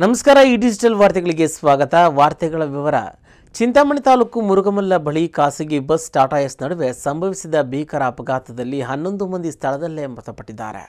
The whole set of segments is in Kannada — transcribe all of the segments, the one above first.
ನಮಸ್ಕಾರ ಈ ಡಿಜಿಟಲ್ ವಾರ್ತೆಗಳಿಗೆ ಸ್ವಾಗತ ವಾರ್ತೆಗಳ ವಿವರ ಚಿಂತಾಮಣಿ ತಾಲೂಕು ಮುರುಗಮಲ್ಲ ಬಳಿ ಖಾಸಗಿ ಬಸ್ ಟಾಟಾ ಎಸ್ ನಡುವೆ ಸಂಭವಿಸಿದ ಭೀಕರ ಅಪಘಾತದಲ್ಲಿ ಹನ್ನೊಂದು ಮಂದಿ ಸ್ಥಳದಲ್ಲೇ ಮೃತಪಟ್ಟಿದ್ದಾರೆ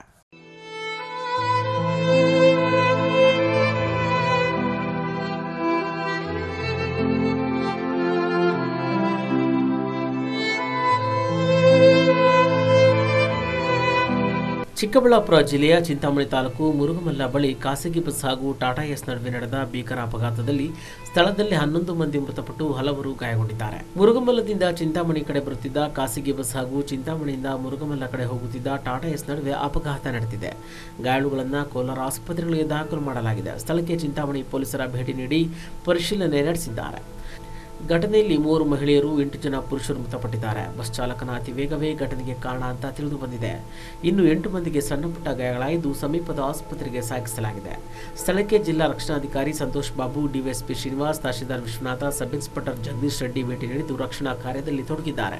ಚಿಕ್ಕಬಳ್ಳಾಪುರ ಜಿಲ್ಲೆಯ ಚಿಂತಾಮಣಿ ತಾಲೂಕು ಮುರುಗಮಲ್ಲ ಬಳಿ ಖಾಸಗಿ ಬಸ್ ಹಾಗೂ ಟಾಟಾ ಎಸ್ ನಡುವೆ ನಡೆದ ಭೀಕರ ಅಪಘಾತದಲ್ಲಿ ಸ್ಥಳದಲ್ಲಿ ಹನ್ನೊಂದು ಮಂದಿ ಮೃತಪಟ್ಟು ಹಲವರು ಗಾಯಗೊಂಡಿದ್ದಾರೆ ಮುರುಗಮಲ್ಲದಿಂದ ಚಿಂತಾಮಣಿ ಕಡೆ ಬರುತ್ತಿದ್ದ ಖಾಸಗಿ ಬಸ್ ಹಾಗೂ ಚಿಂತಾಮಣಿಯಿಂದ ಮುರುಗಮಲ್ಲ ಕಡೆ ಹೋಗುತ್ತಿದ್ದ ಟಾಟಾ ಎಸ್ ನಡುವೆ ಅಪಘಾತ ನಡೆದಿದೆ ಗಾಯಾಳುಗಳನ್ನು ಕೋಲಾರ ಆಸ್ಪತ್ರೆಗಳಿಗೆ ದಾಖಲು ಮಾಡಲಾಗಿದೆ ಸ್ಥಳಕ್ಕೆ ಚಿಂತಾಮಣಿ ಪೊಲೀಸರ ಭೇಟಿ ನೀಡಿ ಪರಿಶೀಲನೆ ನಡೆಸಿದ್ದಾರೆ ಘಟನೆಯಲ್ಲಿ ಮೂವರು ಮಹಿಳೆಯರು ಎಂಟು ಜನ ಪುರುಷರು ಮೃತಪಟ್ಟಿದ್ದಾರೆ ಬಸ್ ಚಾಲಕನ ಅತಿ ವೇಗವೇ ಘಟನೆಗೆ ಕಾರಣ ಅಂತ ತಿಳಿದು ಬಂದಿದೆ ಇನ್ನು ಎಂಟು ಮಂದಿಗೆ ಸಣ್ಣಪುಟ್ಟ ಗಾಯಗಳಾಗಿದ್ದು ಸಮೀಪದ ಆಸ್ಪತ್ರೆಗೆ ಸಾಗಿಸಲಾಗಿದೆ ಸ್ಥಳಕ್ಕೆ ಜಿಲ್ಲಾ ರಕ್ಷಣಾಧಿಕಾರಿ Santosh Babu DYSP Srinivas tahsildar Vishwanatha sub inspector Jagadish Reddy ಭೇಟಿ ನೀಡಿದ್ದು ರಕ್ಷಣಾ ಕಾರ್ಯದಲ್ಲಿ ತೊಡಗಿದ್ದಾರೆ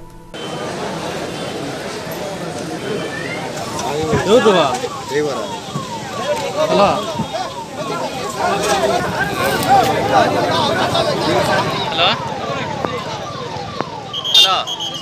ಹಲೋ ಹಲೋ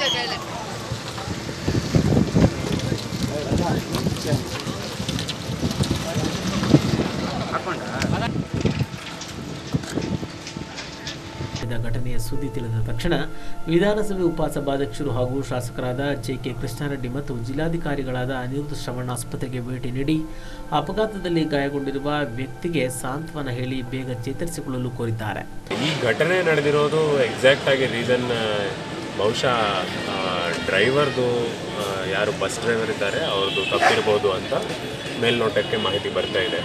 ನಡೆದ ಘಟನೆಯ ಸುದ್ದಿ ತಿಳಿದ ತಕ್ಷಣ ವಿಧಾನಸಭೆ ಉಪಸಭಾಧ್ಯಕ್ಷರು ಹಾಗೂ ಶಾಸಕರಾದ ಜೆ ಕೆ ಕೃಷ್ಣಾರೆಡ್ಡಿ ಮತ್ತು ಜಿಲ್ಲಾಧಿಕಾರಿಗಳಾದ ಅನಿರುದ್ಧ ಶ್ರವಣ ಆಸ್ಪತ್ರೆಗೆ ಭೇಟಿ ನೀಡಿ ಅಪಘಾತದಲ್ಲಿ ಗಾಯಗೊಂಡಿರುವ ವ್ಯಕ್ತಿಗೆ ಸಾಂತ್ವನ ಹೇಳಿ ಬೇಗ ಚೇತರಿಸಿಕೊಳ್ಳಲು ಕೋರಿದ್ದಾರೆ ಈ ಘಟನೆ ನಡೆದಿರೋದು ಎಕ್ಸಾಕ್ಟ್ ಆಗಿ ರೀಸನ್ ಬಹುಶಃ ಡ್ರೈವರ್ದು ಯಾರು ಬಸ್ ಡ್ರೈವರ್ ಇದ್ದಾರೆ ಅವ್ರದ್ದು ತಪ್ಪಿರ್ಬೋದು ಅಂತ ಮೇಲ್ನೋಟಕ್ಕೆ ಮಾಹಿತಿ ಬರ್ತಾ ಇದೆ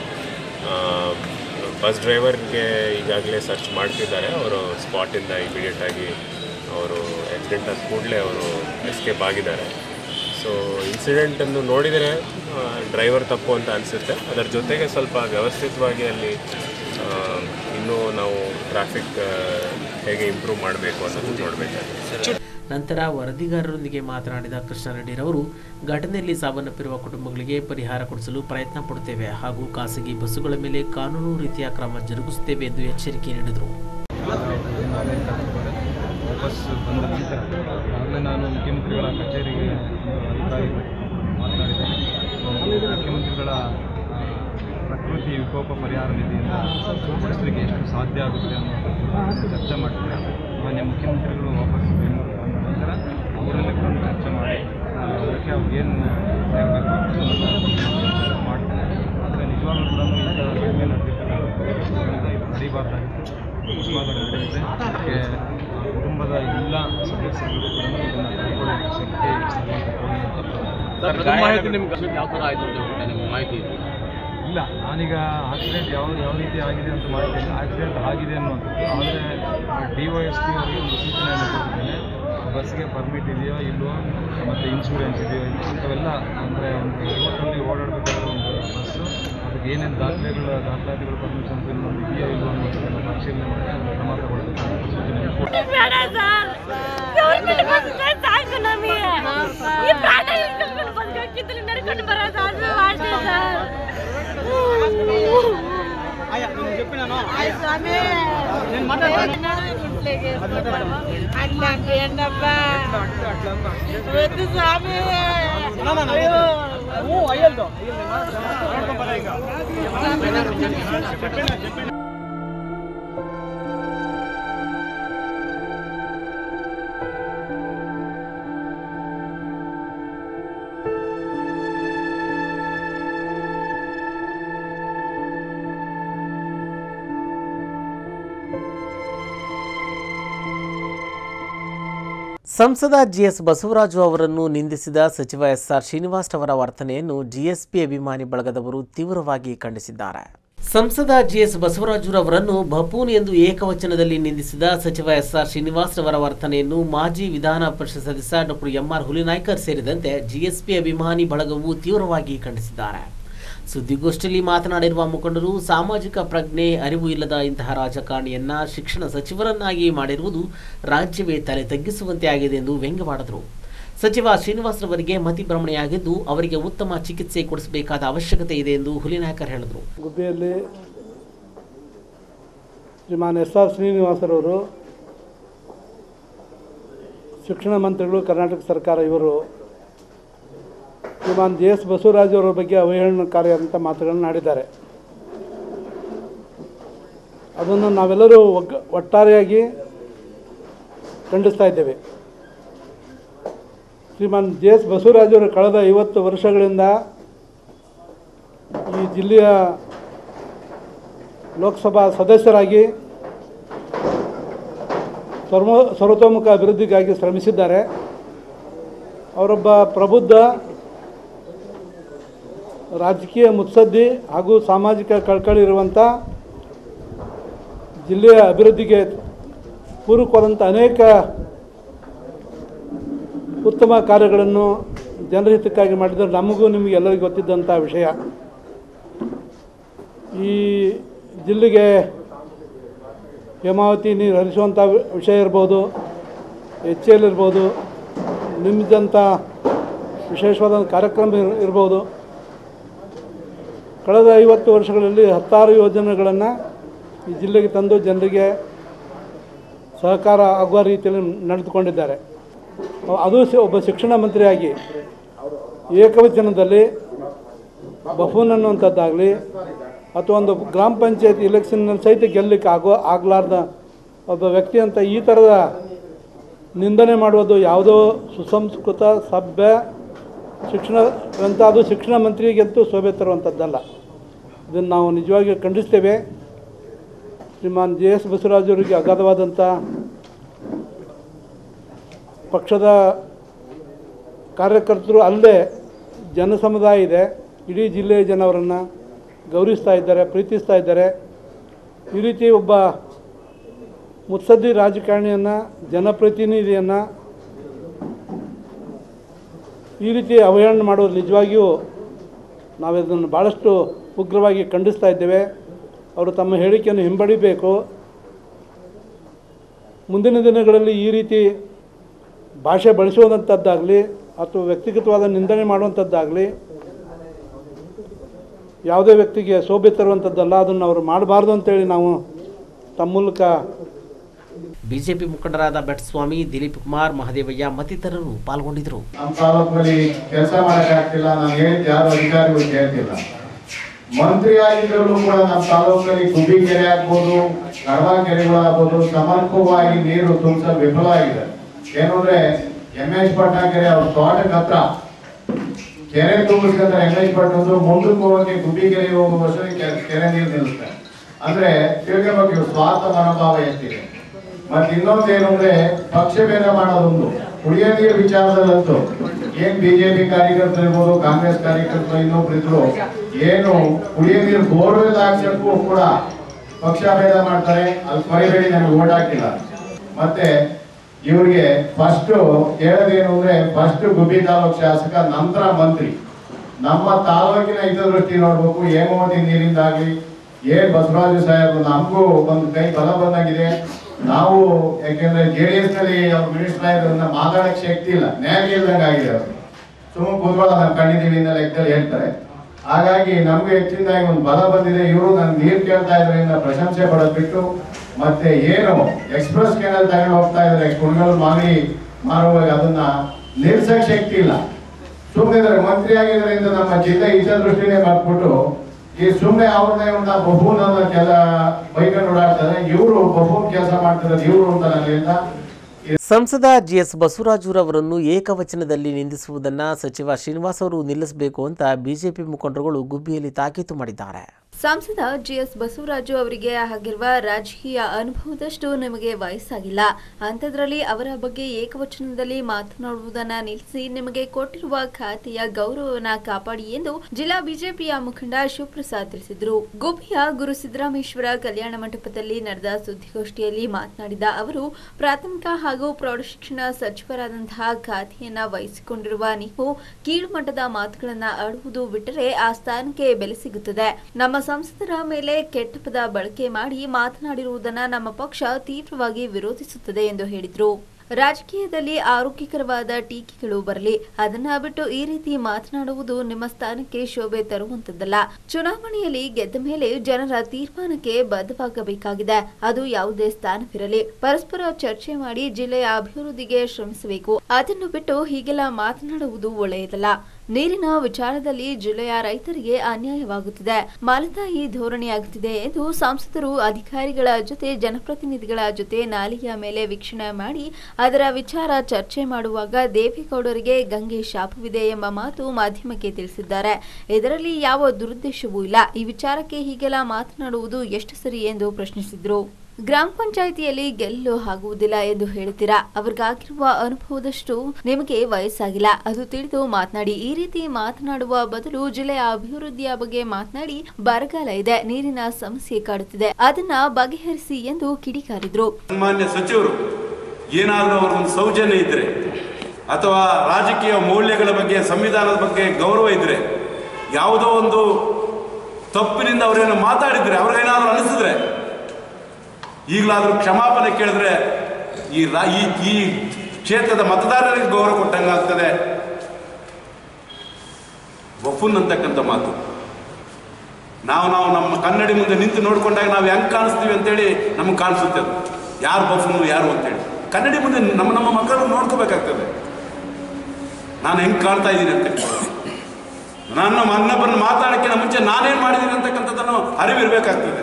ಬಸ್ ಡ್ರೈವರ್ಗೆ ಈಗಾಗಲೇ ಸರ್ಚ್ ಮಾಡ್ತಿದ್ದಾರೆ ಅವರು ಸ್ಪಾಟಿಂದ ಇಮಿಡಿಯೇಟ್ ಆಗಿ ಅವರು ಆಕ್ಸಿಡೆಂಟ್ ಆದ ಕೂಡಲೇ ಅವರು ಎಸ್ಕೇಪ್ ಆಗಿದ್ದಾರೆ ಸೊ ಇನ್ಸಿಡೆಂಟನ್ನು ನೋಡಿದರೆ ಡ್ರೈವರ್ ತಪ್ಪು ಅಂತ ಅನಿಸುತ್ತೆ ಅದರ ಜೊತೆಗೆ ಸ್ವಲ್ಪ ವ್ಯವಸ್ಥಿತವಾಗಿ ಅಲ್ಲಿ ಆ, ಇನ್ನೂ ನಾವು ಟ್ರಾಫಿಕ್ ಹೇಗೆ ಇಂಪ್ರೂವ್ ಮಾಡಬೇಕು ಅನ್ನೋದು ನೋಡಬೇಕಾಗಿದೆ ನಂತರ ವರದಿಗಾರರೊಂದಿಗೆ ಮಾತನಾಡಿದ ಕೃಷ್ಣಾರೆಡ್ಡಿರವರು ಘಟನೆಯಲ್ಲಿ ಸಾವನ್ನಪ್ಪಿರುವ ಕುಟುಂಬಗಳಿಗೆ ಪರಿಹಾರ ಕೊಡಿಸಲು ಪ್ರಯತ್ನ ಪಡುತ್ತೇವೆ ಹಾಗೂ ಖಾಸಗಿ ಬಸ್ಸುಗಳ ಮೇಲೆ ಕಾನೂನು ರೀತಿಯ ಕ್ರಮ ಜರುಗಿಸುತ್ತೇವೆ ಎಂದು ಎಚ್ಚರಿಕೆ ನೀಡಿದರು ವಾಪಸ್ ಬಂದ ನಂತರ ಆಗಲೇ ನಾನು ಮುಖ್ಯಮಂತ್ರಿಗಳ ಕಚೇರಿಗೆ ಒಂದು ಅಧಿಕಾರಿ ಮಾತನಾಡಿದ್ದೇನೆ ಸೊ, ಮುಖ್ಯಮಂತ್ರಿಗಳ ಆ, ಪ್ರಕೃತಿ ವಿಕೋಪ ಪರಿಹಾರ ನಿಧಿಯಿಂದ ಕೊಡಿಸಲಿಕ್ಕೆ ಎಷ್ಟು ಸಾಧ್ಯ ಆಗುತ್ತೆ ಅನ್ನೋದು ಚರ್ಚೆ ಮಾಡ್ತಾರೆ ಮಾನ್ಯ ಮುಖ್ಯಮಂತ್ರಿಗಳು ವಾಪಸ್ ಬೆಂಗಳೂರು ಬಂದ ನಂತರ ಅವರಲ್ಲೇ ಕೂತು ಚರ್ಚೆ ಮಾಡಿ ಆ, ಅದಕ್ಕೆ ಅವ್ರು ಏನು ಸೇರಬೇಕು ಅದನ್ನು ಮಾಡ್ತಾರೆ ಆದರೆ ನಿಜವಾಗ್ಲೂ ಕೂಡ ಇಂಥ ಘಟನೆ ನಡೆದಿರ್ತಕ್ಕಂಥ ಇದು ನಡೀಬಾರ್ದಾಗಿತ್ತು ಅಕಸ್ಮಾತ್ ನಡೆದಿದೆ ಅದಕ್ಕೆ ಆ ಕುಟುಂಬದ ಎಲ್ಲ ಸದಸ್ಯರಿಗೂ ಕೂಡ ಇದನ್ನು ಕೈಗೊಳ್ಳುವ ಶಕ್ತಿ ಭಗವಂತ ಕೊಡಲಿ ಅಂತ ಮಾಹಿತಿ ನಿಮ್ಗೆ ಯಾವ ಥರ ಆಯಿತು ಅಂತ ನಿಮ್ಗೆ ಮಾಹಿತಿ ಇದೆ ಇಲ್ಲ ನಾನೀಗ ಆಕ್ಸಿಡೆಂಟ್ ಯಾವ ಯಾವ ರೀತಿ ಆಗಿದೆ ಅಂತ ಮಾಹಿತಿ ಇಲ್ಲ ಆಕ್ಸಿಡೆಂಟ್ ಆಗಿದೆ ಅನ್ನುವಂಥದ್ದು ಆದರೆ ಡಿ ವೈ ಎಸ್ ಪಿ ಅವರಿಗೆ ಒಂದು ಸೂಚನೆಯನ್ನು ಕೊಟ್ಟಿದ್ದೇನೆ ಬಸ್ಗೆ ಪರ್ಮಿಟ್ ಇದೆಯೋ ಇಲ್ವೋ ಮತ್ತು ಇನ್ಶೂರೆನ್ಸ್ ಇದೆಯೋ ಇಲ್ವೋ ಇಂಥವೆಲ್ಲ ಅಂದರೆ ಒಂದು ರೋಡಲ್ಲಿ ಓಡಾಡಬೇಕಾದ್ರೆ ಒಂದು ಬಸ್ಸು ಅದಕ್ಕೆ ಏನೇನು ದಾಖಲೆಗಳು ದಾಖಲಾತಿಗಳು ಪರ್ಮಿಷನ್ಸ್ ಇನ್ನೊಂದು ಇದೆಯೋ ಇಲ್ವೋ ಅನ್ನೋದನ್ನು ಪರಿಶೀಲನೆ ಮಾಡಿ ಅದನ್ನು ಕ್ರಮ ತಗೊಳ್ಬೇಕಂತ ಸೂಚನೆ ಕೊಟ್ಟಿದ್ದೇನೆ. ಬೇಡ ಸರ್ ಗೌರ್ಮೆಂಟ್ ಬಂದ್ರೆ ಸಾಕು ನಮಗೆ ಈ ಪ್ರಾಣ ಹಿಡ್ಕೊಂಡು ಬದುಕಾಕಿದ್ರೆ ನಡ್ಕೊಂಡು ಬರೋದು ಅದು ಮಾಡ್ತೀವಿ ಸರ್ ಸ್ವಾಮಿ ಏನಪ್ಪ ವద్దు ಸ್ವಾಮಿ ಅಯ್ಯೋ ಸಂಸದ ಜಿಎಸ್ ಬಸವರಾಜು ಅವರನ್ನು ನಿಂದಿಸಿದ ಸಚಿವ ಎಸ್ಆರ್ ಶ್ರೀನಿವಾಸ್ ಅವರ ವರ್ತನೆಯನ್ನು ಜಿಎಸ್ಪಿ ಅಭಿಮಾನಿ ಬಳಗದವರು ತೀವ್ರವಾಗಿ ಖಂಡಿಸಿದ್ದಾರೆ ಸಂಸದ ಜಿಎಸ್ ಬಸವರಾಜುರವರನ್ನು ಬಪೂನ್ ಎಂದು ಏಕವಚನದಲ್ಲಿ ನಿಂದಿಸಿದ ಸಚಿವ ಎಸ್ಆರ್ ಶ್ರೀನಿವಾಸ್ ಅವರ ವರ್ತನೆಯನ್ನು ಮಾಜಿ ವಿಧಾನ ಪರಿಷತ್ ಸದಸ್ಯ ಡಾಕ್ಟರ್ ಎಂಆರ್ ಹುಲಿನಾಯ್ಕರ್ ಸೇರಿದಂತೆ ಜಿಎಸ್ಪಿ ಅಭಿಮಾನಿ ಬಳಗವು ತೀವ್ರವಾಗಿ ಖಂಡಿಸಿದ್ದಾರೆ ಸುದ್ದಿಗೋಷ್ಠಿಯಲ್ಲಿ ಮಾತನಾಡಿರುವ ಮುಖಂಡರು ಸಾಮಾಜಿಕ ಪ್ರಜ್ಞೆ ಅರಿವು ಇಲ್ಲದ ಇಂತಹ ರಾಜಕಾರಣಿಯನ್ನ ಶಿಕ್ಷಣ ಸಚಿವರನ್ನಾಗಿ ಮಾಡಿರುವುದು ರಾಜ್ಯವೇ ತಲೆ ತಗ್ಗಿಸುವಂತೆ ಆಗಿದೆ ಎಂದು ವ್ಯಂಗ್ಯವಾಡಿದರು ಸಚಿವ ಶ್ರೀನಿವಾಸರವರಿಗೆ ಮತಿಭ್ರಮಣೆಯಾಗಿದ್ದು ಅವರಿಗೆ ಉತ್ತಮ ಚಿಕಿತ್ಸೆ ಕೊಡಿಸಬೇಕಾದ ಅವಶ್ಯಕತೆ ಇದೆ ಎಂದು ಹುಲಿನಾಯಕರ್ ಹೇಳಿದರು ಗುಬ್ಬಿಯಲ್ಲಿ ಶ್ರೀಮಾನ್ ಎಸ್ ಆರ್ ಶ್ರೀನಿವಾಸರವರು ಶಿಕ್ಷಣ ಮಂತ್ರಿಗಳು ಕರ್ನಾಟಕ ಸರ್ಕಾರ ಇವರು ಶ್ರೀಮಾನ್ ಜೆ ಎಸ್ ಬಸವರಾಜ್ ಅವರ ಬಗ್ಗೆ ಅವಹೇಳನಕಾರಿಯಾದಂಥ ಮಾತುಗಳನ್ನು ಆಡಿದ್ದಾರೆ ಅದನ್ನು ನಾವೆಲ್ಲರೂ ಒಗ್ಗ ಒಟ್ಟಾರೆಯಾಗಿ ಖಂಡಿಸ್ತಾ ಇದ್ದೇವೆ ಶ್ರೀಮಾನ್ ಜೆ ಎಸ್ ಬಸವರಾಜ್ ಅವರು ಕಳೆದ ಐವತ್ತು ವರ್ಷಗಳಿಂದ ಈ ಜಿಲ್ಲೆಯ ಲೋಕಸಭಾ ಸದಸ್ಯರಾಗಿ ಸರ್ವ ಸರ್ವತೋಮುಖ ಅಭಿವೃದ್ಧಿಗಾಗಿ ಶ್ರಮಿಸಿದ್ದಾರೆ ಅವರೊಬ್ಬ ಪ್ರಬುದ್ಧ ರಾಜಕೀಯ ಮುತ್ಸದ್ದಿ ಹಾಗೂ ಸಾಮಾಜಿಕ ಕಳಕಳಿ ಇರುವಂಥ ಜಿಲ್ಲೆಯ ಅಭಿವೃದ್ಧಿಗೆ ಪೂರಕವಾದಂಥ ಅನೇಕ ಉತ್ತಮ ಕಾರ್ಯಗಳನ್ನು ಜನರ ಹಿತಕ್ಕಾಗಿ ಮಾಡಿದರೆ ನಮಗೂ ನಿಮಗೆ ಎಲ್ಲರಿಗೂ ಗೊತ್ತಿದ್ದಂಥ ವಿಷಯ ಈ ಜಿಲ್ಲೆಗೆ ಹೇಮಾವತಿ ನೀರು ಹರಿಸುವಂಥ ವಿ- ವಿಷಯ ಇರ್ಬೋದು ಎಚ್ ಎಲ್ ಇರ್ಬೋದು ನಿಮ್ಮದಂಥ ವಿಶೇಷವಾದ ಕಾರ್ಯಕ್ರಮ ಇರ್ ಇರ್ಬೋದು ಕಳೆದ ಐವತ್ತು ವರ್ಷಗಳಲ್ಲಿ ಹತ್ತಾರು ಯೋಜನೆಗಳನ್ನು ಈ ಜಿಲ್ಲೆಗೆ ತಂದು ಜನರಿಗೆ ಸಹಕಾರ ಆಗುವ ರೀತಿಯಲ್ಲಿ ನಡೆದುಕೊಂಡಿದ್ದಾರೆ ಅದು ಸ- ಒಬ್ಬ ಶಿಕ್ಷಣ ಮಂತ್ರಿಯಾಗಿ ಏಕವಚನದಲ್ಲಿ ಬಫೂನ್ ಅನ್ನುವಂಥದ್ದಾಗಲಿ ಅಥವಾ ಒಂದು ಗ್ರಾಮ ಪಂಚಾಯತ್ ಇಲೆಕ್ಷನ್ನಲ್ಲಿ ಸಹಿತ ಗೆಲ್ಲಲಿಕ್ಕೆ ಆಗೋ ಆಗಲಾರ್ದ ಒಬ್ಬ ವ್ಯಕ್ತಿ ಅಂತ ಈ ಥರದ ನಿಂದನೆ ಮಾಡುವುದು ಯಾವುದೋ ಸುಸಂಸ್ಕೃತ ಸಭ್ಯ ಶಿಕ್ಷಣ ಅಂತ ಅದು ಶಿಕ್ಷಣ ಮಂತ್ರಿಗಂತೂ ಶೋಭೆ ತರುವಂಥದ್ದಲ್ಲ ಇದನ್ನು ನಾವು ನಿಜವಾಗಿ ಖಂಡಿಸ್ತೇವೆ ಶ್ರೀಮಾನ್ ಜೆ ಎಸ್ ಬಸವರಾಜ್ ಅವರಿಗೆ ಅಗಾಧವಾದಂಥ ಪಕ್ಷದ ಕಾರ್ಯಕರ್ತರು ಅಲ್ಲದೆ ಜನ ಸಮುದಾಯ ಇದೆ ಇಡೀ ಜಿಲ್ಲೆಯ ಜನವರನ್ನು ಗೌರವಿಸ್ತಾ ಇದ್ದಾರೆ ಪ್ರೀತಿಸ್ತಾ ಇದ್ದಾರೆ ಈ ರೀತಿ ಒಬ್ಬ ಮುತ್ಸದ್ದಿ ರಾಜಕಾರಣಿಯನ್ನು ಜನಪ್ರತಿನಿಧಿಯನ್ನು ಈ ರೀತಿ ಅವಹೇಳನ ಮಾಡೋದು ನಿಜವಾಗಿಯೂ ನಾವು ಇದನ್ನು ಭಾಳಷ್ಟು ಉಗ್ರವಾಗಿ ಖಂಡಿಸ್ತಾ ಇದ್ದೇವೆ ಅವರು ತಮ್ಮ ಹೇಳಿಕೆಯನ್ನು ಹಿಂಬಡಿಬೇಕು ಮುಂದಿನ ದಿನಗಳಲ್ಲಿ ಈ ರೀತಿ ಭಾಷೆ ಬಳಸುವಂಥದ್ದಾಗಲಿ ಅಥವಾ ವ್ಯಕ್ತಿಗತವಾದ ನಿಂದನೆ ಮಾಡುವಂಥದ್ದಾಗಲಿ ಯಾವುದೇ ವ್ಯಕ್ತಿಗೆ ಶೋಭೆ ತರುವಂಥದ್ದಲ್ಲ ಅದನ್ನು ಅವರು ಮಾಡಬಾರ್ದು ಅಂತೇಳಿ ನಾವು ತಮ್ಮ ಮೂಲಕ ಬಿಜೆಪಿ ಮುಖಂಡರಾದ ಬೆಟ್ಸ್ವಾಮಿ ದಿಲೀಪ್ ಕುಮಾರ್ ಮಹದೇವಯ್ಯ ಮತ್ತಿತರರು ಪಾಲ್ಗೊಂಡಿದ್ದರು ನಮ್ಮ ತಾಲೂಕಲ್ಲಿ ಕೆಲಸ ಮಾಡಕ್ ಆಗ್ತಿಲ್ಲ ನಾನು ಹೇಳಿದ್ದು ಯಾರು ಅಧಿಕಾರಿಗಳು ಕೇಳ್ತಿಲ್ಲ ಮಂತ್ರಿ ಆಗಿದ್ದರೂ ಕೂಡ ನಮ್ಮ ತಾಲೂಕಲ್ಲಿ ಗುಬ್ಬಿ ಕೆರೆ ಆಗ್ಬೋದು ಕಡವ ಕೆರೆಗಳಾಗ್ಬೋದು ಸಮರ್ಪಕವಾಗಿ ನೀರು ತುಂಬಿಸಲು ವಿಫಲವಾಗಿದೆ ಏನು ಅಂದ್ರೆ ಎಂ ಎಸ್ ಪಟ್ನ ಕೆರೆ ಅವ್ರ ತೋಟಕ್ಕೆ ಹತ್ರ ಕೆರೆ ತುಂಬಿಸ್ಕೊಂಡ್ರೆ ಎಂ ಎಸ್ ಪಟ್ಟಣದ್ದು ಮುಂದಕ್ಕೆ ಹೋಗಕ್ಕೆ ಗುಬ್ಬಿ ಕೆರೆಗೆ ಹೋಗುವ ವರ್ಷಕ್ಕೆ ಕೆ- ಕೆರೆ ನೀರು ನಿಲ್ಲುತ್ತೆ ಅಂದ್ರೆ ತಿಳ್ಕೊಬೇಕು ಇವ್ರ ಸ್ವಾರ್ಥ ಮನೋಭಾವ ಎಷ್ಟಿದೆ ಮತ್ತೆ ಇನ್ನೊಂದೇನು ಅಂದ್ರೆ ಪಕ್ಷ ಭೇದ ಮಾಡೋದೊಂದು ಕುಡಿಯೋ ನೀರು ವಿಚಾರದಲ್ಲಂತೂ ಏನ್ ಬಿಜೆಪಿ ಕಾರ್ಯಕರ್ತರು ಇರ್ಬೋದು ಕಾಂಗ್ರೆಸ್ ಕಾರ್ಯಕರ್ತರು ಇನ್ನೊಬ್ರು ಇದ್ರು ಏನು ಕುಡಿಯೋ ನೀರು ಬೋರ್ವೆಲ್ ಹಾಕ್ಸಕ್ಕೂ ಕೂಡ ಪಕ್ಷ ಭೇದ ಮಾಡ್ತಾರೆ ಅಲ್ಲಿ ಮರಿಬೇಡಿ ನನಗೆ ಓಟ್ ಹಾಕಿಲ್ಲ ಮತ್ತೆ ಇವ್ರಿಗೆ ಫಸ್ಟ್ ಹೇಳೋದೇನು ಅಂದ್ರೆ ಫಸ್ಟ್ ಗುಬ್ಬಿ ತಾಲೂಕ್ ಶಾಸಕ ನಂತರ ಮಂತ್ರಿ ನಮ್ಮ ತಾಲೂಕಿನ ಹಿತದೃಷ್ಟಿ ನೋಡ್ಬೇಕು ಹೇಮಾವತಿ ನೀರಿಂದಾಗ್ಲಿ ಏನ್ ಬಸವರಾಜ ಸಾಹೇಬ್ ನಮಗೂ ಒಂದು ಕೈ ಬಲ ಬಂದಾಗಿದೆ ನಾವು ಯಾಕೆಂದ್ರೆ ಜೆ ಡಿ ಎಸ್ ನಲ್ಲಿ ಅವ್ರು ಮಿನಿಸ್ಟರ್ ಆಗಿರೋದ್ರಿಂದ ಮಾತಾಡಕ್ ಶಕ್ತಿ ಇಲ್ಲ ನ್ಯಾಯ ಇಲ್ದಂಗೆ ಆಗಿದೆ ಅವ್ರು ಸುಮ್ಮನೆ ಕೂತ್ಕೊಳ್ಳೋ ನಾವು ಕಂಡಿದ್ದೀವಿ ಅನ್ನೋ ಲೆಕ್ಕದಲ್ಲಿ ಹೇಳ್ತಾರೆ ಹಾಗಾಗಿ ನಮ್ಗೆ ಹೆಚ್ಚಿನದಾಗಿ ಒಂದು ಬಲ ಬಂದಿದೆ ಇವರು ನನ್ ನೀರ್ ಕೇಳ್ತಾ ಇದ್ರಿಂದ ಪ್ರಶಂಸೆ ಪಡೋದ್ ಬಿಟ್ಟು ಮತ್ತೆ ಏನು ಎಕ್ಸ್ಪ್ರೆಸ್ ಕೆನಲ್ ತಗೊಂಡು ಹೋಗ್ತಾ ಇದ್ರೆ ಕುಣಗಲ್ ಮಾಗಿ ಮಾರುವಾಗ ಅದನ್ನ ನಿಲ್ಸಕ್ ಶಕ್ತಿ ಇಲ್ಲ ಸುಮ್ಮನೆ ಮಂತ್ರಿ ಆಗಿದ್ರಿಂದ ನಮ್ಮ ಜಿಲ್ಲೆ ಹಿತದೃಷ್ಟಿನೇ ಮಾಡ್ಬಿಟ್ಟು ಈ ಸುಮ್ಮನೆ ಅವ್ರನ್ನ ಇವ್ರನ್ನ ಬಫೂನ್ ಅನ್ನೋ ಕೆಲ ಬೈಕೊಂಡು ಓಡಾಡ್ತಾರೆ ಇವರು ಬಫೂನ್ ಕೆಲಸ ಮಾಡ್ತಿರೋದು ಇವರು ಅಂತ ನನಗಿಂದ ಸಂಸದ ಜಿಎಸ್ ಬಸವರಾಜುರವರನ್ನು ಏಕವಚನದಲ್ಲಿ ನಿಂದಿಸುವುದನ್ನು ಸಚಿವ ಶ್ರೀನಿವಾಸ್ ಅವರು ನಿಲ್ಲಿಸಬೇಕು ಅಂತ ಬಿಜೆಪಿ ಮುಖಂಡರುಗಳು ಗುಬ್ಬಿಯಲ್ಲಿ ತಾಕೀತು ಮಾಡಿದ್ದಾರೆ ಸಂಸದ ಜಿಎಸ್ ಬಸವರಾಜು ಅವರಿಗೆ ಆಗಿರುವ ರಾಜಕೀಯ ಅನುಭವದಷ್ಟು ನಿಮಗೆ ವಯಸ್ಸಾಗಿಲ್ಲ ಅಂಥದ್ರಲ್ಲಿ ಅವರ ಬಗ್ಗೆ ಏಕವಚನದಲ್ಲಿ ಮಾತನಾಡುವುದನ್ನ ನಿಲ್ಲಿಸಿ ನಿಮಗೆ ಕೊಟ್ಟಿರುವ ಖಾತೆಯ ಗೌರವವನ್ನ ಕಾಪಾಡಿ ಎಂದು ಜಿಲ್ಲಾ ಬಿಜೆಪಿಯ ಮುಖಂಡ ಶಿವಪ್ರಸಾದ್ ತಿಳಿಸಿದರು ಗುಬ್ಬಿಯ ಗುರು ಸಿದ್ದರಾಮೇಶ್ವರ ಕಲ್ಯಾಣ ಮಂಟಪದಲ್ಲಿ ನಡೆದ ಸುದ್ದಿಗೋಷ್ಠಿಯಲ್ಲಿ ಮಾತನಾಡಿದ ಅವರು ಪ್ರಾಥಮಿಕ ಹಾಗೂ ಪ್ರೌಢಶಿಕ್ಷಣ ಸಚಿವರಾದಂತಹ ಖಾತೆಯನ್ನ ವಹಿಸಿಕೊಂಡಿರುವ ನೀವು ಕೀಳು ಮಟ್ಟದ ಮಾತುಗಳನ್ನ ಆಡುವುದು ಬಿಟ್ಟರೆ ಆ ಸ್ಥಾನಕ್ಕೆ ಬೆಲೆ ಸಿಗುತ್ತದೆ ನಮ್ಮ ಸಂಸದರ ಮೇಲೆ ಕೆಟ್ಟ ಪದ ಬಳಕೆ ಮಾಡಿ ಮಾತನಾಡಿರುವುದನ್ನ ನಮ್ಮ ಪಕ್ಷ ತೀವ್ರವಾಗಿ ವಿರೋಧಿಸುತ್ತದೆ ಎಂದು ಹೇಳಿದರು ರಾಜಕೀಯದಲ್ಲಿ ಆರೋಗ್ಯಕರವಾದ ಟೀಕೆಗಳು ಬರಲಿ ಅದನ್ನ ಬಿಟ್ಟು ಈ ರೀತಿ ಮಾತನಾಡುವುದು ನಿಮ್ಮ ಸ್ಥಾನಕ್ಕೆ ಶೋಭೆ ತರುವಂತದ್ದಲ್ಲ ಚುನಾವಣೆಯಲ್ಲಿ ಗೆದ್ದ ಮೇಲೆ ಜನರ ತೀರ್ಮಾನಕ್ಕೆ ಬದ್ಧವಾಗಬೇಕಾಗಿದೆ ಅದು ಯಾವುದೇ ಸ್ಥಾನವಿರಲಿ ಪರಸ್ಪರ ಚರ್ಚೆ ಮಾಡಿ ಜಿಲ್ಲೆಯ ಅಭಿವೃದ್ಧಿಗೆ ಶ್ರಮಿಸಬೇಕು ಅದನ್ನು ಬಿಟ್ಟು ಹೀಗೆಲ್ಲ ಮಾತನಾಡುವುದು ಒಳ್ಳೆಯದಲ್ಲ ನೀರಿನ ವಿಚಾರದಲ್ಲಿ ಜಿಲ್ಲೆಯ ರೈತರಿಗೆ ಅನ್ಯಾಯವಾಗುತ್ತಿದೆ ಮಲತಾಯಿ ಧೋರಣೆಯಾಗುತ್ತಿದೆ ಎಂದು ಸಂಸದರು ಅಧಿಕಾರಿಗಳ ಜೊತೆ ಜನಪ್ರತಿನಿಧಿಗಳ ಜೊತೆ ನಾಲಿಗೆಯ ಮೇಲೆ ವೀಕ್ಷಣೆ ಮಾಡಿ ಅದರ ವಿಚಾರ ಚರ್ಚೆ ಮಾಡುವಾಗ ದೇವೇಗೌಡರಿಗೆ ಗಂಗೆ ಶಾಪವಿದೆ ಎಂಬ ಮಾತು ಮಾಧ್ಯಮಕ್ಕೆ ತಿಳಿಸಿದ್ದಾರೆ ಇದರಲ್ಲಿ ಯಾವ ದುರುದ್ದೇಶವೂ ಇಲ್ಲ ಈ ವಿಚಾರಕ್ಕೆ ಹೀಗೆಲ್ಲ ಮಾತನಾಡುವುದು ಎಷ್ಟು ಸರಿ ಎಂದು ಪ್ರಶ್ನಿಸಿದ್ರು ಗ್ರಾಮ ಪಂಚಾಯಿತಿಯಲ್ಲಿ ಗೆಲ್ಲಲು ಆಗುವುದಿಲ್ಲ ಎಂದು ಹೇಳ್ತೀರಾ ಅವ್ರಿಗಾಗಿರುವ ಅನುಭವದಷ್ಟು ನಿಮಗೆ ವಯಸ್ಸಾಗಿಲ್ಲ ಅದು ತಿಳಿದು ಮಾತನಾಡಿ ಈ ರೀತಿ ಮಾತನಾಡುವ ಬದಲು ಜಿಲ್ಲೆಯ ಅಭಿವೃದ್ಧಿಯ ಬಗ್ಗೆ ಮಾತನಾಡಿ ಬರಗಾಲ ಇದೆ ನೀರಿನ ಸಮಸ್ಯೆ ಕಾಡುತ್ತಿದೆ ಅದನ್ನ ಬಗೆಹರಿಸಿ ಎಂದು ಕಿಡಿಕಾರಿದ್ರು ಸನ್ಮಾನ್ಯ ಸಚಿವರು ಏನಾದರೂ ಅವ್ರಿಗೊಂದು ಸೌಜನ್ಯ ಇದ್ದರೆ ಅಥವಾ ರಾಜಕೀಯ ಮೌಲ್ಯಗಳ ಬಗ್ಗೆ ಸಂವಿಧಾನದ ಬಗ್ಗೆ ಗೌರವ ಇದ್ದರೆ ಯಾವುದೋ ಒಂದು ತಪ್ಪಿನಿಂದ ಅವರೇನು ಮಾತಾಡಿದ್ರೆ ಅವ್ರಿಗೇನಾದರೂ ಅನಿಸಿದ್ರೆ ಈಗಲಾದರೂ ಕ್ಷಮಾಪಣೆ ಕೇಳಿದ್ರೆ ಈ ರಾ ಈ ಈ ಕ್ಷೇತ್ರದ ಮತದಾರರಿಗೆ ಗೌರವ ಕೊಟ್ಟಂಗಾಗ್ತದೆ ಬಫುನ್ ಅಂತಕ್ಕಂಥ ಮಾತು ನಾವು ನಾವು ನಮ್ಮ ಕನ್ನಡಿ ಮುಂದೆ ನಿಂತು ನೋಡ್ಕೊಂಡಾಗ ನಾವು ಹೆಂಗೆ ಕಾಣಿಸ್ತೀವಿ ಅಂತೇಳಿ ನಮಗೆ ಕಾಣಿಸುತ್ತೆ ಅದು ಯಾರು ಬಫುನು ಯಾರು ಅಂತೇಳಿ ಕನ್ನಡಿ ಮುಂದೆ ನಮ್ಮ ನಮ್ಮ ಮಕ್ಕಳನ್ನು ನೋಡ್ಕೋಬೇಕಾಗ್ತದೆ ನಾನು ಹೆಂಗೆ ಕಾಣ್ತಾ ಇದ್ದೀನಿ ಅಂತ ನನ್ನ ಮನ್ನೊಬ್ಬರನ್ನು ಮಾತಾಡೋಕ್ಕಿಂತ ಮುಂಚೆ ನಾನೇನು ಮಾಡಿದ್ದೀನಿ ಅಂತಕ್ಕಂಥದ್ದನ್ನು ಅರಿವಿರಬೇಕಾಗ್ತದೆ